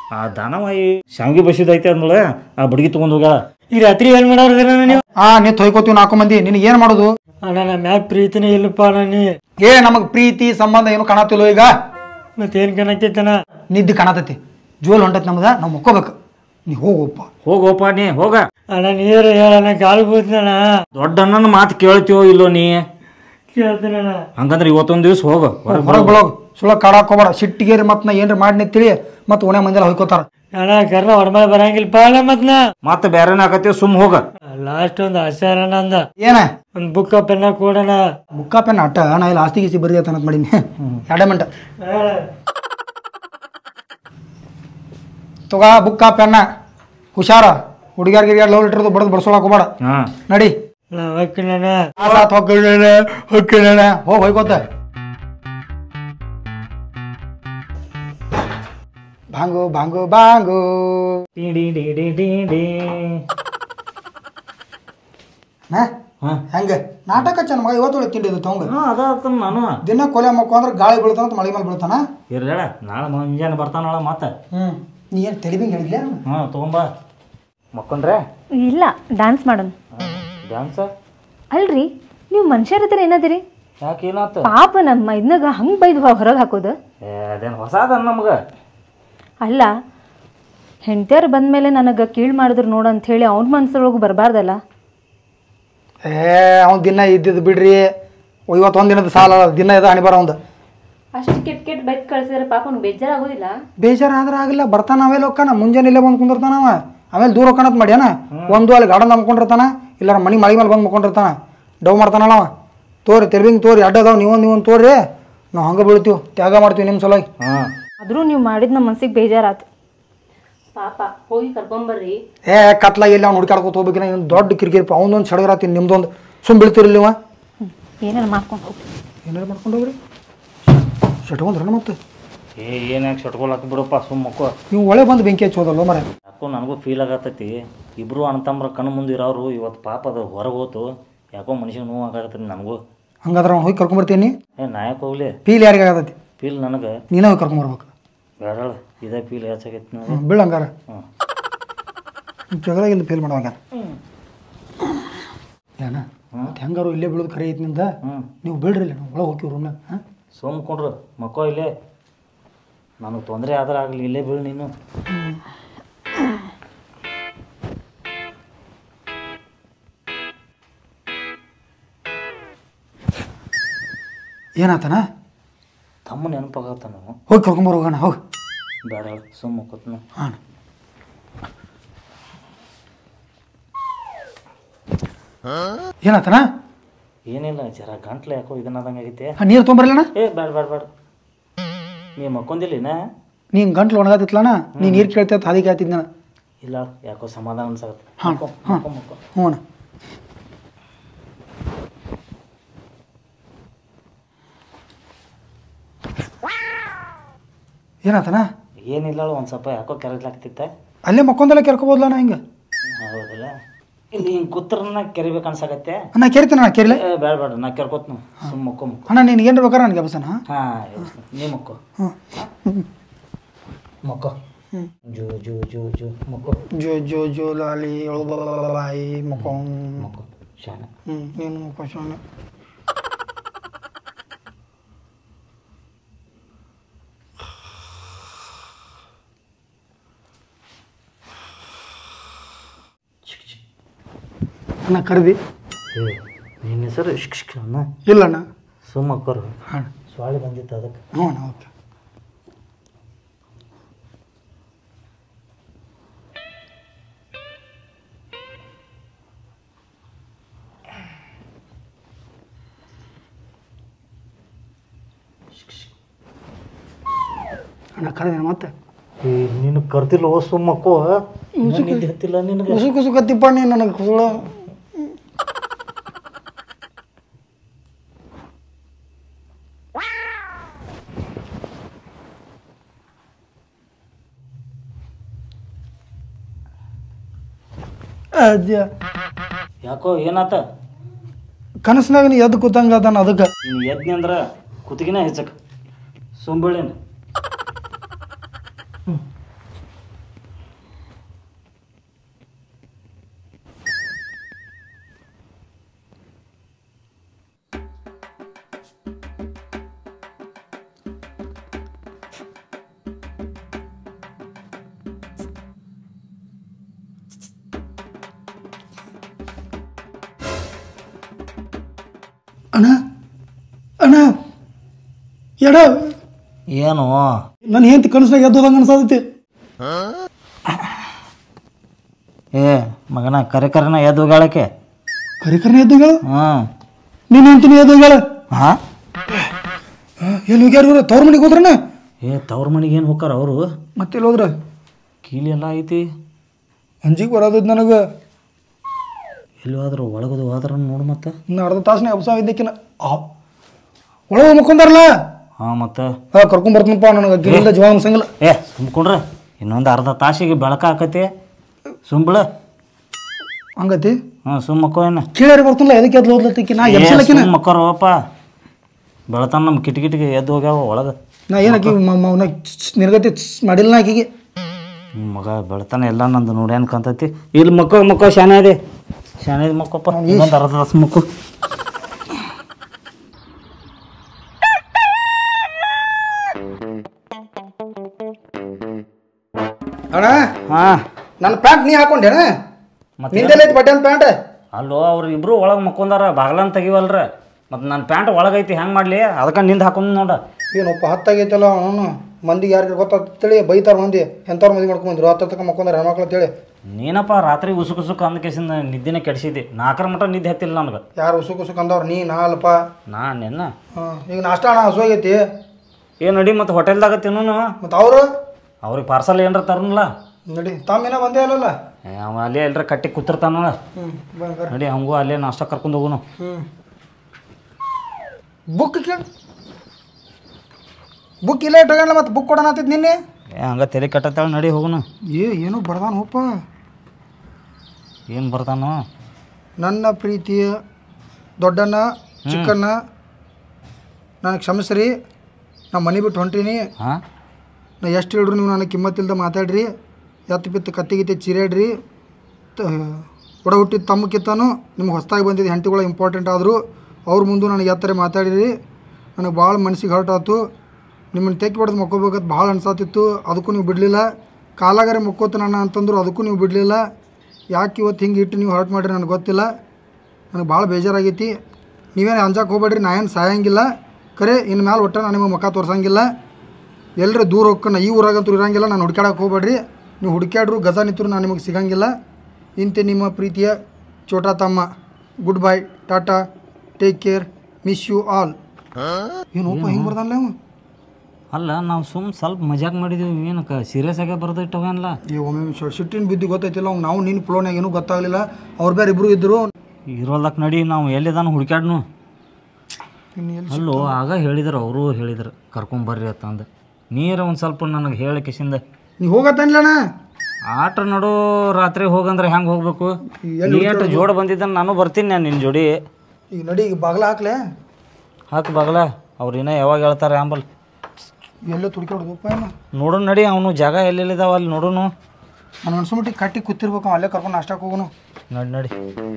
ಆ ದಾನವಾಯಿ ಶಾವಿಗೆ ಬಸಿದೈತೆ ಅಂದಳ ಆ ಬಡ್ಗಿ ತೊಗೊಂಡು ಹೋಗ್ಯಾಳ ಈಗ ರಾತ್ರಿ ಏನ್ ಮಾಡೋರ್ದಿರ ನೀವು ಆ ನೀ ತೊಯ್ಕೋತೀವಿ ನಾಲ್ಕು ಮಂದಿ ನಿನಗೆ ಏನು ಮಾಡೋದು ಅಣ್ಣ ನಮ್ಮ ಮ್ಯಾಗ ಪ್ರೀತಿನೇ ಇಲ್ಲಪ್ಪ ಅಣ್ಣ ನೀ ಏ ನಮಗೆ ಪ್ರೀತಿ ಸಂಬಂಧ ಏನು ಕಾಣತಿಲ್ಲ ಈಗ ಮತ್ತೇನ್ ಕಾಣಕೈತಣ್ಣ ನಿದ್ದೆ ಕಾಣತೈತಿ ಜೋಲ್ ಹೊಂಟೈತಿ ನಮ್ದ ನಾವು ಮುಕ್ಕೋಬೇಕು ನೀ ಹೋಗಪ್ಪ ಹೋಗೋಪ ನೀ ಹೋಗ ಅಣ್ಣ ನೀರು ಹೇಳಣ್ಣ ಕಾಲು ಬೂತ್ನಣ್ಣ ದೊಡ್ಡ ಅಣ್ಣನ ಮಾತು ಕೇಳ್ತೀವೋ ಇಲ್ಲೋ ನೀ ಕೇಳ್ತೀನಣ್ಣ ಹಂಗಂದ್ರೆ ಇವತ್ತೊಂದು ದಿವಸ ಹೋಗ ಹೊರಗೆ ಹೊರಗೆ ಬಿಡೋದು ಸುಳ್ಳ ಕಾಡಾಕೋಬೇಡ ಸಿಟ್ಟಿಗೇರಿ ಮತ್ತೆ ನಾ ಏನ್ರ ಮಾಡಿ ತಿಳಿ ಮತ್ತೆ ಓಣೆ ಮಂದಿಲ್ಲ ಹೊಯ್ಕೋತಾರ ಅಣ್ಣ ಕರ್ನ ಹೊರಮಳೆ ಬರಂಗಿಲ್ಲಪ್ಪ ಅಣ್ಣ ಮತ್ ನಾ ಮತ್ತೆ ಬೇರೆನೇ ಆಗತ್ತೆ ಸುಮ್ ಹೋಗ ಲಾಸ್ಟ್ ಒಂದು ಆಸೆ ಅಣ್ಣ ಅಂದ ಏನ ಒಂದು ಬುಕ್ ಪೆನ್ನ ಕೊಡಣ ಬುಕ್ಕ ಪೆನ್ ಅಟ್ಟ ನಾ ಇಲ್ಲಿ ಆಸ್ತಿ ಗೀಸ್ತಿ ಬರೀ ಅಂತ ಮಾಡೀನಿ ಎರಡೇ ಮಿಂಟ ತಗ ಬುಕ್ಕ ಪೆನ್ನ ಹುಷಾರ ಹುಡುಗ್ಯಾರ ಗಿರಿಯಾರ ಲವ್ ಲಿಟ್ರದು ಬಡದು ಬಡ್ಸೋಳಕ್ ಹೋಗ್ಬೇಡ ಹಾ ನಡಿ ನಾ ಹೋಗ್ತೀನಣ್ಣ ಆಸಾತ್ ಹೊಕ್ಕಣ ಹೊಕ್ಕಣ ಹೋಗ್ ಹೋಯ್ಕೋತ ಬಾಂಗು ಬಾಂಗು ಬಾಂಗು ಡಿ ಡಿ ಡಿ ಡಿ ಡಿ ಡಿ. ಹಾ ಹಾ ಹೆಂಗ ನಾಟಕ ಚೆನ್ನ ಮಗ ಇವತ್ತು ಒಳಗೆ ತಿಂಡಿದ್ದು ತೊಂಗ ಹಾ ಅದ ಆತನ್ ನಾನು ದಿನ ಕೊಲೆ ಮಕ್ಕಳು ಅಂದ್ರೆ ಗಾಳಿ ಬೀಳ್ತಾನ ಮಳೆ ಮೇಲೆ ಬೀಳ್ತಾನ ಇರ್ಲೇಳ ನಾಳೆ ಮುಂಜಾನೆ ಬರ್ತಾನಳ ಮತ್ತೆ ಹ್ಮ್ ನೀ ಏನು ತೆಲಿಬಿಂಗ್ ಹೇಳಿದ್ಲ ಹಾ ತೊಗೊಂಬ ಮಕ್ಕೊಂಡ್ರೆ ಇಲ್ಲ ಡ್ಯಾನ್ಸ್ ಮಾಡೋಣ ಡ್ಯಾನ್ಸ ಅಲ್ರಿ ನೀವು ಮನುಷ್ಯರ ಹತ್ರ ಏನದಿರಿ ಯಾಕೆ ಏನಾತ ಪಾಪ ನಮ್ಮ ಇದನ್ನಾಗ ಹಂಗೆ ಬೈದು ಹೊರಗೆ ಹಾಕೋದು ಏ ಅದೇನು ಹೊಸಾದ ನಮ್ಗೆ ಅಲ್ಲ ಹೆಂಡ್ತಿಯರು ಬಂದಮೇಲೆ ನನಗೆ ಕೀಳು ಮಾಡಿದ್ರು ನೋಡು ಅಂತ ಹೇಳಿ ಅವ್ನ ಮನ್ಸೊಳಗೆ ಬರಬಾರ್ದಲ್ಲ ಏ ಅವ್ನು ದಿನ ಇದ್ದಿದ್ದು ಬಿಡ್ರಿ ಇವತ್ತು ಒಂದು ದಿನದ ಸಾಲ ಅಲ್ಲ, ದಿನ ಇದೆ ಹಣಿಬಾರ ಒಂದು ಅಷ್ಟು ಕೆಟ್ಟ ಕೆಟ್ಟ ಬೈಕ್ ಕಳ್ಸಿದ್ರೆ ಪಾಪ ಅವ್ನು ಬೇಜಾರಾಗೋದಿಲ್ಲ ಬೇಜಾರು ಆದ್ರೆ ಆಗಿಲ್ಲ ಬರ್ತಾನ ಆಮೇಲೆ ಹೋಗ್ತಾನ ಮುಂಜಾನೆ ಇಲ್ಲೇ ಬಂದು ಕುಂದಿರ್ತಾನ ಅವ ಆಮೇಲೆ ದೂರ ಹೋಗ್ಕಣತ್ ಮಾಡ್ಯಾನ ಒಂದು ಅಲ್ಲಿ ಗಾರ್ಡನ್ ನಂಬ್ಕೊಂಡಿರ್ತಾನ ಇಲ್ಲ ಮನೆ ಮಳೆ ಮೇಲೆ ಬಂದು ಮುಕ್ಕೊಂಡಿರ್ತಾನ ಡವ್ ಮಾಡ್ತಾನಲ್ಲ ಅವ ತೋರಿ ತೆರ್ಬಿಂಗ್ ತೋರಿ ಅಡ್ಡ ಅದಾವ ನೀವೊಂದು ನೀವೊಂದು ತೋರಿ ನಾವು ಹಂಗೆ ಬೀಳ್ತೀವಿ ತ್ಯಾಗ ಮಾಡ್ತೀವಿ ನಿಮ್ಮ ಸಲುವಾಗಿ ಹಾ ಆದರೂ ನೀವು ಮಾಡಿದ ನಮ್ಮ ಮನ್ಸಿಗೆ ಬೇಜಾರಾತು ಪಾಪ ಹೋಗಿ ಕರ್ಕೊಂಬರ್ರಿ ಏ ಕತ್ಲ ಎಲ್ಲಿ ಅವ್ನು ಹುಡುಕಾಡ್ಕೊತ ಹೋಗ್ಬೇಕಿನ ಇನ್ನು ದೊಡ್ಡ ಕಿರಿಕಿರಿ ಅವನೊಂದು ಸಡಗರಾತೀನಿ ನಿಮ್ದೊಂದು ಸುಮ್ ಬೀಳ್ತೀರಿ ನೀವು ಏನೇನು ಮಾಡ್ಕೊಂಡು ಹೋಗಿ ಏನಾರು ಮಾಡ್ಕೊಂಡು ಹೋಗ್ರಿ ಶಟ್ಕೊಂಡ್ರಣ ಮತ್ತೆ ಏ ಏನಾಗ ಶಟ್ಕೊಳಕ್ ಬಿಡಪ್ಪ ಸುಮ್ಮ ಮಕ್ಕೋ ನೀವು ಒಳ್ಳೆ ಬಂದು ಬೆಂಕಿ ಹಚ್ಚೋದಲ್ಲ ಮರ ಯಾಕೋ ನನಗೂ ಫೀಲ್ ಆಗತ್ತೈತಿ ಇಬ್ರು ಅಣ್ತಂಬ್ರ ಕಣ್ಣು ಮುಂದೆ ಇರೋರು ಇವತ್ತು ಪಾಪ ಅದು ಹೊರಗೆ ಹೋತು ಯಾಕೋ ಮನುಷ್ಯಗೆ ನೋವು ಆಗತ್ತೈತಿ ನನಗೂ ಹಂಗಾದ್ರೆ ಅವ್ನು ಹೋಗಿ ಕರ್ಕೊಂಬರ್ತೀನಿ ಏ ನಾಯಕ್ ಹೋಗ್ಲಿ ಫೀಲ್ ಯಾರಿಗೆ ಆಗತೈತಿ ಫೀಲ್ ನನಗೆ ನೀನೇ ಹೋಗಿ ಕರ್ಕೊಂಬರ್ಬೇಕು ಬೇಡಾಳ ಇದೇ ಫೀಲ್ ಹೆಚ್ಚಾಗೈತಿ ನನಗೆ ಹ್ಞೂ ಬೀಳು ಹಂಗಾರ ಹ್ಞೂ ಜಗಳ ಇಲ್ಲಿ ಫೇಲ್ ಮಾಡುವಾಗ ಏನ ಮತ್ತೆ ಹೆಂಗಾರು ಇಲ್ಲೇ ಬೀಳೋದು ಖರೆ ಐತಿ ನಿಂದ ಹ್ಞೂ ನೀವು ಬೀಳ್ರಿ ಇಲ್ಲಿ ನಾವು ಒಳಗೆ ಹೋಗ್ತೀವಿ ರೂಮ್ನಾಗ ಹಾಂ ಸುಮ್ ಕೊಂಡ್ರು ಮಕ್ಕೋ ಇಲ್ಲೇ ನನಗೆ ತೊಂದರೆ ಆದ್ರೆ ಆಗಲಿ ಇಲ್ಲೇ ಬೀಳು ನೀನು ಏನಾತನ ತಮ್ಮ ನೆನಪಾಗತ್ತ ನಾವು ಹೋಗಿ ಕರ್ಕೊಂಬರ್ ಹೋಗೋಣ ಹೋಗಿ ಬೇಡ ಸುಮ್ಮ ಮಕ್ಕೋತ್ನ ಹಾಂ ಏನಾತನ ಏನಿಲ್ಲ ಜರ ಗಂಟ್ಲು ಯಾಕೋ ಇದನ್ನದಂಗೆ ಆಗೈತೆ ಆ ನೀರು ತೊಗೊಂಬರ್ಲಣ್ಣ ಏ ಬೇಡ ಬೇಡ ಬೇಡ ನೀ ಮಕ್ಕೊಂದಿಲ್ಲಿನ ನೀನು ಗಂಟ್ಲು ಒಣಗತ್ತಿತ್ಲಣ್ಣ ನೀನು ನೀರು ಕೇಳ್ತೇವೆ ಹಾದಿ ಕೇಳ್ತಿದ್ದ ನಾನು ಇಲ್ಲ ಯಾಕೋ ಸಮಾಧಾನ ಅನ್ಸಾಗತ್ತೆ ಹಾಂ ಮಕ್ಕೋ ಹಾಂ ಮಕ್ಕೋ ಮಕ್ಕೋ ಹ್ಞೂ ಅಣ್ಣ ಏನಾತನ ಏನಿಲ್ಲ ಒಂದು ಸ್ವಲ್ಪ ಯಾಕೋ ಕೆರಗ್ಲಾಗ್ತಿತ್ತ ಅಲ್ಲೇ ಮಕ್ಕೊಂದಲ್ಲ ಕೆರ್ಕೋಬೋದ್ಲಣ್ಣ ಹಿಂಗೆ ಹೌದಲ್ಲ ಇಲ್ಲಿ ಹಿಂಗೆ ಕೂತ್ರನ್ನ ಕೆರಿಬೇಕು ಅನ್ಸಾಗತ್ತೆ ನಾ ಕೆರಿತೇನೆ ಅಣ್ಣ ಕೆರಿಲೆ ಏ ಬೇಡ ಬೇಡ ನಾ ಕೆರ್ಕೋತ್ನು ಸುಮ್ಮ ಮಕ್ಕೋ ಮಕ್ಕೋ ಅಣ್ಣ ನೀನು ಏನು ಬೇಕಾರೆ ನನಗೆ ಬಸನ ಹಾಂ ನೀ ಮಕ್ಕೋ ಹ್ಞೂ ಮಕ್ಕೋ ಜೋ ಜೋ ಜೋ ಜೋ ಮಕ್ಕೋ ಜೋ ಜೋ ಜೋ ಲಾಲಿ ಬಾಯಿ ಮುಖಂ ಮಕ್ಕೋ ಶಾನ ಹ್ಞೂ ನೀನು ಮುಖ ಶಾನೆ ಅಣ್ಣ ಕರೆದಿ ಏ ನಿನ್ನ ಹೆಸರು ಶಿಕ್ ಶಿಕ್ ಅನ್ನ ಇಲ್ಲಣ್ಣ ಸುಮ್ಮ ಮಕ್ಕೋರು ಹಾಂ ಸ್ವಾಳಿ ಬಂದಿತ್ತು ಅದಕ್ಕೆ ಹ್ಞೂ ಅಣ್ಣ ಓಕೆ ಅಣ್ಣ ಕರೆದೇನ ಮತ್ತೆ ಏ ನೀನು ಕರ್ತಿಲ್ಲ ಓ ಸುಮ್ಮ ಮಕ್ಕೋ ನಿದ್ದೆ ಹತ್ತಿಲ್ಲ ನಿನಗೆ ಕುಸು ಕುಸು ಕತ್ತಿಪ್ಪ ನೀನು ನನಗೆ ಕುಸುಳ ಅಜ್ಜ ಯಾಕೋ ಏನಾತ ಕನಸಿನಾಗ ನೀ ಎದ್ದು ಕೂತಂಗ ಅದಾನ ಅದಕ್ಕೆ ನೀನು ಯಜ್ಞ ಅಂದ್ರೆ ಕುತ್ತಿಗೆನ ಹೆಚ್ಚಕ ಸುಂಬಳೇನು ಅಣ್ಣ ಅಣ್ಣ ಎಡ ಏನು ನನ್ನ ಹೆಂಡತಿ ಕನಸ್ನಾಗ ಎದ್ದೋದಂಗೆ ಅನ್ಸಾದೈತಿ ಏ ಮಗನ ಕರೆ ಕರೆನ ಎದ್ದು ಹೋಗ್ಯಾಳಕ್ಕೆ ಕರಿಕರ್ನ ಎದ್ದೋಗ್ಯಾಳ ಹ್ಞೂ ನೀನು ಹೆಂಡತಿನ ಎದ್ದೋಗ್ಯಾಳ ಹಾಂ ಎಲ್ಲಿ ಹೋಗ್ಯಾರ ಇವ್ರು ತವ್ರ ಮನೆಗೆ ಹೋದ್ರಣ್ಣ ಏ ತವ್ರ ಮನೆಗೆ ಏನು ಹೋಗ್ತಾರ ಅವರು ಮತ್ತೆ ಎಲ್ಲಿ ಹೋದ್ರ ಕೀಲಿ ಎಲ್ಲ ಐತಿ ಅಂಜಿಗೆ ಬರೋದೈತಿ ನನಗೆ ಎಲ್ಲಿ ಹೋದ್ರು ಒಳಗದು ಹೋದ್ರ ನೋಡು ಮತ್ತೆ ಇನ್ನು ಅರ್ಧ ತಾಸನೇ ಅಬ್ಸ ಇದ್ದಕ್ಕಿನ ಒಳಗೆ ಮಕ್ಕೊಂದಾರಲ್ಲ ಹಾಂ ಮತ್ತೆ ಹಾಂ ಕರ್ಕೊಂಬರ್ತನಪ್ಪ ನನಗೆ ಗಿರಿಂದ ಜೀವ ಅನ್ಸಂಗಿಲ್ಲ ಏ ಸುಮ್ಕೊಂಡ್ರೆ ಇನ್ನೊಂದು ಅರ್ಧ ತಾಸಿಗೆ ಬೆಳಕ ಹಾಕತಿ ಸುಂಬಳ ಹಂಗತಿ ಹ್ಞೂ ಸುಮ್ಮ ಮಕ್ಕೋ ಏನು ಕೇಳ್ಯಾರ ಬರ್ತಿಲ್ಲ ಎದಕ್ಕೆ ಎದ್ದು ಹೋದ್ಲತ್ತಿಕ್ಕಿ ನಾ ಎಬ್ಸಲಕ್ಕಿನ ಸುಮ್ಮ ಮಕ್ಕೋರಪ್ಪ ಬೆಳತನ ನಮ್ಮ ಕಿಟಕಿಟಿಗೆ ಎದ್ದು ಹೋಗ್ಯಾವ ಒಳಗೆ ನಾ ಏನಕ್ಕಿ ನಿರ್ಗತಿ ಮಾಡಿಲ್ಲ ನಾ ಆಕಿಗೆ ಹ್ಮ್, ಮಗ ಬೆಳತನ ಎಲ್ಲ ನಂದು ನೋಡಿ ಅನ್ಕಂತೈತಿ ಇಲ್ಲಿ ಮಕ್ಕೋ ಮಕ್ಕೋ ಶಾನೆ ಇದೆ ಶಾನೆ ಇದೆ ಮಕ್ಕೋಪ್ಪ ಇನ್ನೊಂದು ಅರ್ಧ ತಾಸು ಮಕ್ಕು ಅಣ್ಣ ಹಾಂ ನನ್ನ ಪ್ಯಾಂಟ್ ನೀ ಹಾಕೊಂಡೇನ ಮತ್ತೆ ನಿಂದೆಲ್ಲ ಐತಿ ಬಟ್ಟೆ ಪ್ಯಾಂಟ್ ಅಲ್ಲೋ ಅವ್ರು ಇಬ್ರು ಒಳಗೆ ಮಕ್ಕೊಂದಾರ ಬಾಗ್ಲನ್ ತೆಗಿವಲ್ರ ಮತ್ತು ನನ್ನ ಪ್ಯಾಂಟ್ ಒಳಗೈತಿ ಹೆಂಗೆ ಮಾಡಲಿ ಅದಕ್ಕೆ ನಿಂದು ಹಾಕೊಂಡ್ ನೋಡ ಏನಪ್ಪ ಹತ್ತಾಗೈತಲ್ಲ ಅವನು ಮಂದಿಗೆ ಯಾರಿಗೆ ಗೊತ್ತಾಗ್ತೇಳಿ ಬೈತಾರ ಮಂದಿ ಎಂಥವ್ರು ಮದುವೆ ಮಾಡ್ಕೊಂಬಂದ್ರು ಹತ್ತು ತಕ್ಕ ಮಕ್ಕೊಂದಾರ ಹೆಣ್ಮಕ್ಳು ಅಂತೇಳಿ ನೀನಪ್ಪ ರಾತ್ರಿ ಉಸುಕ್ ಉಸುಕ್ ಅಂದ ಕೇಸಿಂದ ನಿದ್ದೆನೇ ಕೆಡಿಸಿದ್ದೆ ನಾಲ್ಕರ ಮಟ ನಿದ್ದೆ ಹತ್ತಿಲ್ಲ ನನಗೆ ಯಾರು ಉಸುಕ್ ಉಸುಕ್ ಅಂದವ್ರು ನೀ ನಾ ಅಲ್ಪ ನಾ ನೆನ್ನ ಹಾಂ ಈಗ ನಾಷ್ಟ ಅಣ್ಣ ಹಸುವಾಗೈತಿ ಏನು ನಡಿ ಮತ್ತು ಹೋಟೆಲ್ದಾಗ ತಿನ್ನೋನು ಮತ್ತು ಅವರು ಅವ್ರಿಗೆ ಪಾರ್ಸಲ್ ಏನರ ತರನಲ್ಲ ನಡಿ ತಮ್ಮಿನ ಬಂದೇ ಅಲ್ಲಲ್ಲ ಏ, ಅವ ಅಲ್ಲೇ ಎಲ್ಲರ ಕಟ್ಟಿ ಕೂತಿರ್ತಾನ ಹ್ಞೂ ಬಂಗಾರ ನಡಿ ಹಂಗೂ ಅಲ್ಲೇ ನಾಷ್ಟ ಕರ್ಕೊಂಡು ಹೋಗುನು ಹ್ಞೂ ಬುಕ್ ಕೇಳಿ ಬುಕ್ ಇಲ್ಲೇ ಇಟ್ಕೊಂಡ್ಲ ಮತ್ತು ಬುಕ್ ಕೊಡೋಣ ಆತಿದ್ ನಿನ್ನೆ ಏ ಹಂಗ ತಲೆ ಕಟ್ಟತ್ತಾಳ ನಡಿ ಹೋಗುನು ಏ ಏನೋ ಬರ್ದಾನ ಹೋಪ ಏನು ಬರ್ತಾನೋ ನನ್ನ ಪ್ರೀತಿಯ ದೊಡ್ಡಣ್ಣ ಚಿಕ್ಕಣ್ಣ ನನಗೆ ಕ್ಷಮಿಸ್ರಿ ನಾ ಮನೆ ಬಿಟ್ಟು ಹೊಂಟೀನಿ ಹಾಂ ನಾ ಎಷ್ಟು ಹೇಳ್ರಿ ನೀವು ನನಗೆ ಕಿಮ್ಮತ್ತಿಲ್ದ ಮಾತಾಡ್ರಿ ಎತ್ತು ಬಿತ್ತು ಕತ್ತಿಗಿತ್ತೆ ಚೀರಾಡ್ರಿ ತ ಒಡ ಹುಟ್ಟಿದ ತಮ್ಮಕ್ಕಿತ್ತಾನು ನಿಮ್ಗೆ ಹೊಸ್ದಾಗಿ ಬಂದಿದ್ದು ಹೆಂಡತಿಗಳು ಇಂಪಾರ್ಟೆಂಟ್ ಆದರು ಅವ್ರ ಮುಂದೆ ನನಗೆ ಎತ್ತರ ಮಾತಾಡಿರಿ ನನಗೆ ಭಾಳ ಮನಸ್ಸಿಗೆ ಹರ್ಟ್ ಆಯ್ತು ನಿಮ್ಮನ್ನು ತೆಕ್ಕಿ ಹೊಡೆದು ಮಕ್ಕೋಬೇಕಂತ ಭಾಳ ಅನ್ಸಾತಿತ್ತು ಅದಕ್ಕೂ ನೀವು ಬಿಡಲಿಲ್ಲ ಕಾಲಾಗರೆ ಮಕ್ಕೋತ ನನ್ನ ಅಂತಂದ್ರು ಅದಕ್ಕೂ ನೀವು ಬಿಡಲಿಲ್ಲ ಯಾಕೆ ಇವತ್ತು ಹಿಂಗೆ ಇಟ್ಟು ನೀವು ಹರ್ಟ್ ಮಾಡಿರಿ ನನಗೆ ಗೊತ್ತಿಲ್ಲ ನನಗೆ ಭಾಳ ಬೇಜಾರಾಗೈತಿ ನೀವೇನು ಅಂಜಕ್ಕೆ ಹೋಗ್ಬೇಡ್ರಿ ನಾ ಏನು ಸಾಯಂಗಿಲ್ಲ ಖರೆ ಇನ್ನು ಮ್ಯಾಲೆ ಒಟ್ಟ ನಾನು ನಿಮಗೆ ಮುಖ ತೋರ್ಸಂಗಿಲ್ಲ ಎಲ್ಲರೂ ದೂರ ಹೋಗ್ಕೊಂಡು ಈ ಊರಾಗಂತೂ ಇರಂಗಿಲ್ಲ ನಾನು ಹುಡ್ಕ್ಯಾಡಕ್ಕೆ ಹೋಗ್ಬೇಡ್ರಿ ನೀವು ಹುಡುಕ್ಯಾಡ್ರು ಗಜ ನಿಂತರು ನಾನು ನಿಮಗೆ ಸಿಗಂಗಿಲ್ಲ ಇಂತೆ ನಿಮ್ಮ ಪ್ರೀತಿಯ ಚೋಟಾ ತಮ್ಮ good bye tata take care miss you all ಏನಪ್ಪ ಹಿಂಗೆ ಬರ್ದಲ್ಲ ಅವ ಅಲ್ಲ ನಾವು ಸುಮ್ ಸ್ವಲ್ಪ ಮಜಾಕ್ ಮಾಡಿದೀವಿ ಏನಕ್ಕೆ ಸೀರಿಯಸ್ ಆಗೇ ಬರ್ದಿಟ್ಟವೇನಲ್ಲ ಈ ಒಮ್ಮೆ ಸಿಟ್ಟಿನ ಬಿದ್ದು ಗೊತ್ತೈತಿಲ್ಲ ಅವ್ನು ನಾವು ನಿನ್ನ ಫ್ಲೋನಾಗ ಏನೂ ಗೊತ್ತಾಗಲಿಲ್ಲ ಅವ್ರು ಬೇರೆ ಇಬ್ಬರು ಇದ್ದರು ಇರೋದಕ್ಕೆ ನಡಿ ನಾವು ಎಲ್ಲಿದಾನ ಹುಡುಕ್ಯಾಡ್ನು ಇನ್ನು ಎಲ್ಲಿ ಅಲ್ಲೋ ಆಗ ಹೇಳಿದ್ರು ಅವರು ಹೇಳಿದ್ರು ಕರ್ಕೊಂಬರ್ರಿ ಅಂತಂದು ನೀರು ಒಂದು ಸ್ವಲ್ಪ ನನಗೆ ಹೇಳಿ ಕಿಸಿಂದ ನೀವು ಹೋಗತ್ತನ್ಲಣ್ಣ ಆಟ ನಡು ರಾತ್ರಿ ಹೋಗಂದ್ರೆ ಹೆಂಗೆ ಹೋಗ್ಬೇಕು ನೀ ಎಷ್ಟು ಜೋಡ್ ಬಂದಿದ್ದಾನೆ ನಾನು ಬರ್ತೀನಿ ನಾನು ನಿನ್ನ ಜೋಡಿ ಈಗ ನಡಿ ಈಗ ಬಾಗ್ಲ ಹಾಕ್ಲೆ ಹಾಕು ಬಾಗಲ ಅವ್ರು ಇನ್ನೂ ಯಾವಾಗ ಹೇಳ್ತಾರೆ ಆಂಬಲ್ ಎಲ್ಲೋ ತುಡ್ಕೊಡ್ದಪ್ಪ ಏನು ನೋಡೋಣ ನಡಿ ಅವನು ಜಾಗ ಎಲ್ಲೆಲ್ಲಿದಾವ ಅಲ್ಲಿ ನೋಡೋನು ನಾನು ಅನ್ಸ್ಬಿಟ್ಟು ಕಟ್ಟಿ ಕೂತಿರ್ಬೇಕು ಅವ ಅಲ್ಲೇ ಕರ್ಕೊಂಡು ನಾಷ್ಟಕ್ಕೆ ಹೋಗೋನು ನಡಿ ನಡಿ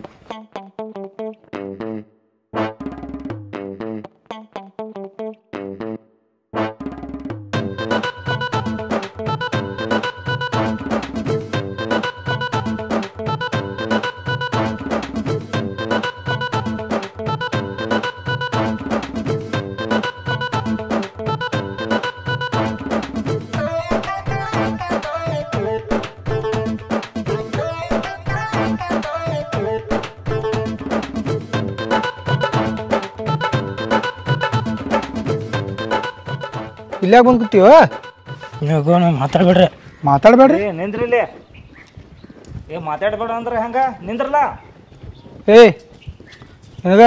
ಇಲ್ಲೇ ಬಂದು ಕೂತೀವ ಮಾತಾಡ್ಬೇಡ್ರಿ ಮಾತಾಡಬೇಡ್ರಿ ಏ ನಿಂದ್ರಿ ಇಲ್ಲಿ ಏ ಮಾತಾಡ್ಬೇಡ ಅಂದ್ರೆ ಹೆಂಗ ನಿಂದ್ರಲ್ಲ ಏಯ್ ನಿನಗ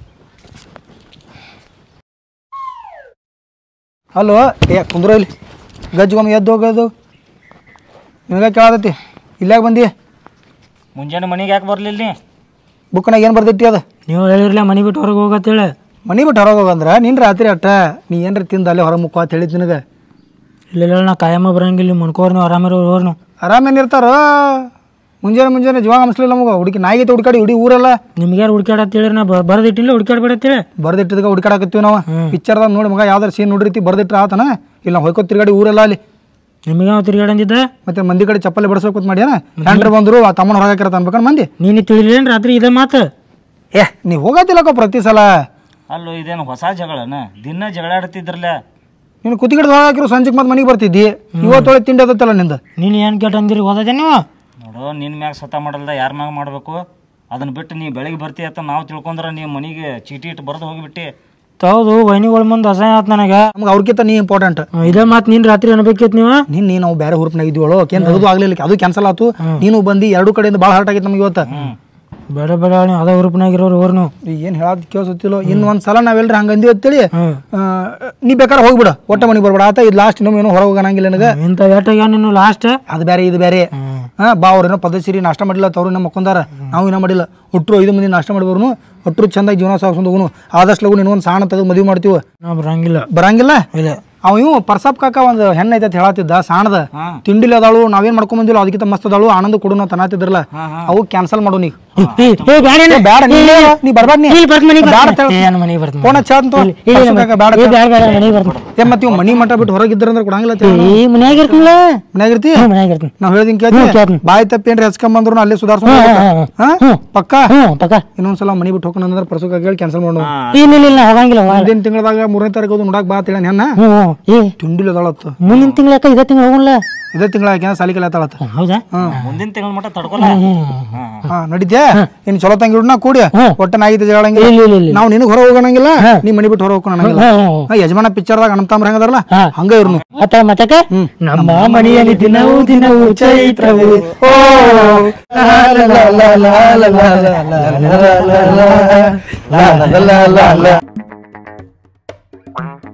ಹಲೋ ಏ ಕುಂದ್ರ ಇಲ್ಲಿ ಗಜ್ಗೊಮ್ಮೆ ಎದ್ದು ಹೋಗೋದು ನಿನಗ ಕೇಳತೈತಿ ಇಲ್ಲಾಗ ಬಂದಿ ಮುಂಜಾನೆ ಮನೆಗೆ ಯಾಕೆ ಬರ್ಲಿಲ್ಲ ನೀ ಬುಕ್ನಾಗ ಏನು ಬರ್ದೈತಿ ಅದು ನೀವು ಹೇಳಿರ್ಲ ಮನೆ ಬಿಟ್ಟು ಹೊರಗೆ ಹೋಗತ್ತೇಳಿ ಮನೆ ಬಿಟ್ಟು ಹೊರಗೆ ಹೋಗಂದ್ರೆ ನಿನ್ನ ರಾತ್ರಿ ಅಟ್ಟ ನೀ ಏನ್ರ ತಿಂದು ಅಲ್ಲೇ ಹೊರ ಮುಕ್ಕೋ ಅಂತ ಹೇಳಿದ್ ನಿನಗೆ ಇಲ್ಲ ನಾ ಕಾಯಮ್ಮ ಬರಂಗಿಲ್ಲ ನೀವು ಮನ್ಕೋರ್ ನೀವು ಆರಾಮಿರೋ ಹೋರ್ ನೀವು ಆರಾಮೇನು ಇರ್ತಾರೋ ಮುಂಜಾನೆ ಮುಂಜಾನೆ ಜೀವ ಅನ್ಸ್ಲಿಲ್ಲ ನಮಗೆ ಹುಡುಕಿ ನಾಯಿಗೈತೆ ಹುಡ್ಕಾಡಿ ಹುಡಿ ಊರೆಲ್ಲ ನಿಮ್ಗೆ ಯಾರು ಹುಡ್ಕ್ಯಾಡತ್ ಹೇಳಿ ನಾ ಬರದಿಟ್ಟಿಲ್ಲ ಹುಡ್ಕ್ಯಾಡ್ಬೇಡತ್ತೇಳಿ ಬರ್ದಿಟ್ಟಿದಾಗ ಹುಡ್ಕಾಡಕತ್ತೀವಿ ನಾವು ಪಿಕ್ಚರ್ದಾಗ ನೋಡಿ ಮಗ ಯಾವ್ದಾರು ಸೀನ್ ನೋಡಿರ್ತಿ ಬರ್ದಿಟ್ರೆ ಆತನ ಇಲ್ಲ ಹೊಯ್ಕೋ ತಿರ್ಗಾಡಿ ಊರೆಲ್ಲ ಅಲ್ಲಿ ನಿಮಗೆ ಯಾವ ತಿರ್ಗಾಡಂದಿದ್ದ ಮತ್ತೆ ಮಂದಿ ಕಡೆ ಚಪ್ಪಲಿ ಬಡಿಸ್ಬೇಕು ಮಾಡ್ಯಾನ ಹೆಂಡ್ರು ಬಂದ್ರು ಆ ತಮ್ಮನ ಹೊರಗೆ ಹಾಕಿರತ್ತ ಅನ್ಬೇಕನ್ ಮಂದಿ ನೀನು ತಿಳಿಲೇನು ರಾತ್ರಿ ಇದೇ ಮಾತು ಏ ನೀವು ಹೋಗತ್ತಿಲ್ಲಕ್ಕ ಪ್ರತಿ ಸಲ ಅಲ್ಲೋ ಇದೇನು ಹೊಸ ಜಗಳನ ದಿನ ಜಗಳ ಆಡ್ತಿದ್ರಲ್ಲ ನೀನು ಕುತ್ತಿಗಿಡ್ದು ಹಾಕಿರೋ ಸಂಜೆಗೆ ಮತ್ತೆ ಮನೆಗೆ ಬರ್ತಿದ್ದಿ ಇವತ್ತೊಳೆ ತಿಂಡಿ ಅದತ್ತಲ್ಲ ನಿಂದ ನೀನು ಏನು ಕೇಟ ಅಂದಿರಿ ಓದದೆ ನೀವು ನೋಡು ನಿನ್ನ ಮ್ಯಾಗ ಸತ ಮಾಡಲ್ದ ಯಾರ ಮ್ಯಾಗ ಮಾಡಬೇಕು ಅದನ್ನ ಬಿಟ್ಟು ನೀ ಬೆಳಗ್ಗೆ ಬರ್ತಿ ಅಂತ ನಾವು ತಿಳ್ಕೊಂಡ್ರೆ ನೀವು ಮನೆಗೆ ಚೀಟಿ ಇಟ್ಟು ಬರೆದು ಹೋಗಿಬಿಟ್ಟು ಹೌದು ವೈನಿಗಳ ಮುಂದೆ ಅಸಹ್ಯ ಆತ್ ನನಗೆ ನಮ್ಗೆ ಅವ್ರಿಗಿಂತ ನೀ ಇಂಪಾರ್ಟೆಂಟ್ ಇದೇ ಮಾತು ನೀನು ರಾತ್ರಿ ಅನ್ಬೇಕಿತ್ತು ನೀವು ನಿನ್ನ ನೀನು ನಾವು ಬೇರೆ ಹುರುಪ್ನಾಗ ಇದ್ವಳು ಕೇನ್ ಅದು ಆಗ್ಲಿಲ್ಲ ಅದು ಕ್ಯಾನ್ಸಲ್ ಆತು ನೀನು ಬಂದು ಎರಡು ಕಡೆಯಿಂದ ಭಾಳ ಹರ್ಟ್ ಆಗಿತ್ತು ನಮ್ಗೆ ಇವತ್ತು ಬೇಡ ಬೇಡ ನೀವು ಅದ ಹುರುಪ್ನಾಗಿರೋರು ಊರು ನೀವು ಏನು ಹೇಳೋದು ಕೇಳಿಸುತ್ತಿಲ್ಲ ಇನ್ನು ಒಂದು ಸಲ ನಾವೆಲ್ಲರೂ ಹಂಗೆ ಅಂದಿವಿ ಅಂತೇಳಿ ಆ, ನೀ ಬೇಕಾದ್ರೆ ಹೋಗ್ಬಿಡು ಒಟ್ಟ ಮನೆಗೆ ಬರ್ಬೇಡ ಆತ ಇದು ಲಾಸ್ಟ್ ಇನ್ನೊಮ್ಮೆ ಏನೋ ಹೊರಗೆ ಹೋಗಂಗಿಲ್ಲ ನನಗೆ ಇಂಥ ಏಟಾಗ ನೀನು ಲಾಸ್ಟ್ ಅದು ಬೇರೆ ಇದು ಬೇರೆ ಹಾಂ ಬಾ ಅವ್ರೇನೋ ಪದ್ಧತಿ ನಾಷ್ಟ ಮಾಡಿಲ್ಲ ತವ್ರು ಇನ್ನೂ ಮಕ್ಕೊಂದಾರ ನಾವು ಇನ್ನೂ ಮಾಡಿಲ್ಲ ಒಟ್ಟರು ಐದು ಮಂದಿ ನಾಷ್ಟ ಮಾಡಿಬರ್ನು ಒಟ್ಟರು ಚಂದಾಗಿ ಜೀವನ ಸಾಗಿಸ್ಕೊಂಡು ಹೋಗುನು ಆದಷ್ಟು ಲಗು ಇನ್ನೊಂದು ಸಾಣ ತೆಗೆದು ಮದುವೆ ಮಾಡ್ತೀವಿ ನಾವು ಬರಂಗಿಲ್ಲ ಬರಂಗಿಲ್ಲ ಇಲ್ಲ ಅವ ಇವು ಪರ್ಸಪ್ ಕಾಕ ಒಂದು ಹೆಣ್ಣು ಐತೆ ಅಂತ ಹೇಳತ್ತಿದ್ದ ಸಾಣದ ಹಾ. ತಿಂಡಿಲಿ ಅದಾಳು ನಾವೇನ್ ಮಾಡ್ಕೊಂಡ್ ಬಂದಿಲ್ಲ ಅದಕ್ಕಿಂತ ಮಸ್ತ್ ಅದಾಳು ಆನಂದ ಕೊಡು ನಾವು ತನಾತಿದ್ರಲ್ಲ ಅವು ಕ್ಯಾನ್ಸಲ್ ಮಾಡು ನೀ ಏ, ಬ್ಯಾಡ ನೀ ನೀ ಬರ್ಬೇಡ ನೀ ಬ್ಯಾಡ ಅಂತ ಹೇಳು. ಏನು ಮನೆಗೆ ಬರ್ತೀನಿ ಫೋನ್ ಹಚ್ಚ ಅಂತ ಪರ್ಸಪ್ ಕಾಕ ಬ್ಯಾಡ ಅಂತ ಹೇಳು. ಬೇಡ ಬೇಡ ಮನೆಗೆ ಬರ್ತೀನಿ ಏ ಮತ್ತೆ ಇವ್ ಮನಿ ಮಠ ಬಿಟ್ಟು ಹೊರಗಿದ್ರ ಅಂದ್ರೆ ಕೊಡಂಗಿಲ್ಲ ಅಂತ ಹೇಳು. ಈ ಮನ್ಯಾಗ ಇರ್ತೀನಿಲ್ಲ ಮನ್ಯಾಗ ಇರ್ತಿ ಮನ್ಯಾಗ ಇರ್ತೀನಿ ನಾವ್ ಹೇಳ್ದಿಂಗ್ ಕೇಳ್ತಿ ಕೇಳ್ತೀನಿ. ಬಾಯಿ ತಪ್ಪಿ ಏನ್ರಿ ಹಚ್ಕೊಂಡ್ ಬಂದ್ರು ಅಲ್ಲೇ ಸುಧಾರ್ಸ್ಕೊಂಡು ಹಾ ಪಕ್ಕ ಹ್ಞೂ ಪಕ್ಕ ಇನ್ನೊಂದ್ಸಲ ಮನಿ ಬಿಟ್ಟು ಹೋಗೋಣ ಅಂದ್ರೆ ಪರ್ಸು ಕಾಕ ಹೇಳಿ ಕ್ಯಾನ್ಸಲ್ ಮಾಡು ಇಲ್ಲ ಇಲ್ಲ ಇಲ್ಲ ಹೋಗಂಗಿಲ್ಲ ಹೋಗಲ್ಲ. ಮುಂದಿನ ತಿಂಗಳದಾಗ ಮೂರನೇ ತಾರೀಕು ಹೋದು ನೋಡಕ್ ಬಾ ಅಂತ ಹೇಳಿ ಹೆಣ್ಣ ಹ್ಞೂ ಹ್ಞೂ. ಏ ತಿಂಡಿಲಿ ಅದಾಳತ್ತ ಮುಂದಿನ ತಿಂಗಳಕ್ಕ ಇದೇ ತಿಂಗಳು ಹೋಗಲ್ಲ ಇದೇ ತಿಂಗಳ ಯಾಕೆ ಸಾಲಿ ಕಲೆ ಆತಾಳತ್ತ ಹೌದಾ ಮುಂದಿನ ತಿಂಗಳ ಮಟ್ಟ ತಡ್ಕೊಲ್ಲ ಹಾ ನಡಿದ್ಯಾ ಇನ್ ಚಲೋ ತಂಗಿ ನಾ ಕೂಡಿ ಒಟ್ಟ ನಾಯಿದ ಜಗಳಂಗಿಲ್ಲ ಇಲ್ಲ ಇಲ್ಲ ಇಲ್ಲ ನಾವ್ ನಿನಗ್ ಹೊರ ಹೋಗಣಂಗಿಲ್ಲ ನೀ ಮನಿ ಬಿಟ್ಟು ಹೊರ ಹೋಗೋಣಂಗಿಲ್ಲ ಹ್ಞೂ ಹ್ಞೂ ಆ ಯಜಮಾನ ಪಿಕ್ಚರ್ದಾಗ ಅಣ್ಣತಾಮ್ರ ಹೆಂಗದಾರಲ್ಲ ಹಂಗ ಇರ್ನು ಆತ ಮತಕ ನಮ್ಮ ಮನೆಯಲ್ಲಿ ದಿನವೂ ದಿನವೂ ಚೈತ್ರವು ಓ ಲಾ ಲಾ ಲಾ ಲಾ ಲಾ ಲಾ ಲಾ ಲಾ ಲಾ ಲಾ ಲಾ ಲಾ ಲಾ ಲಾ ಲಾ ಲಾ ಲಾ.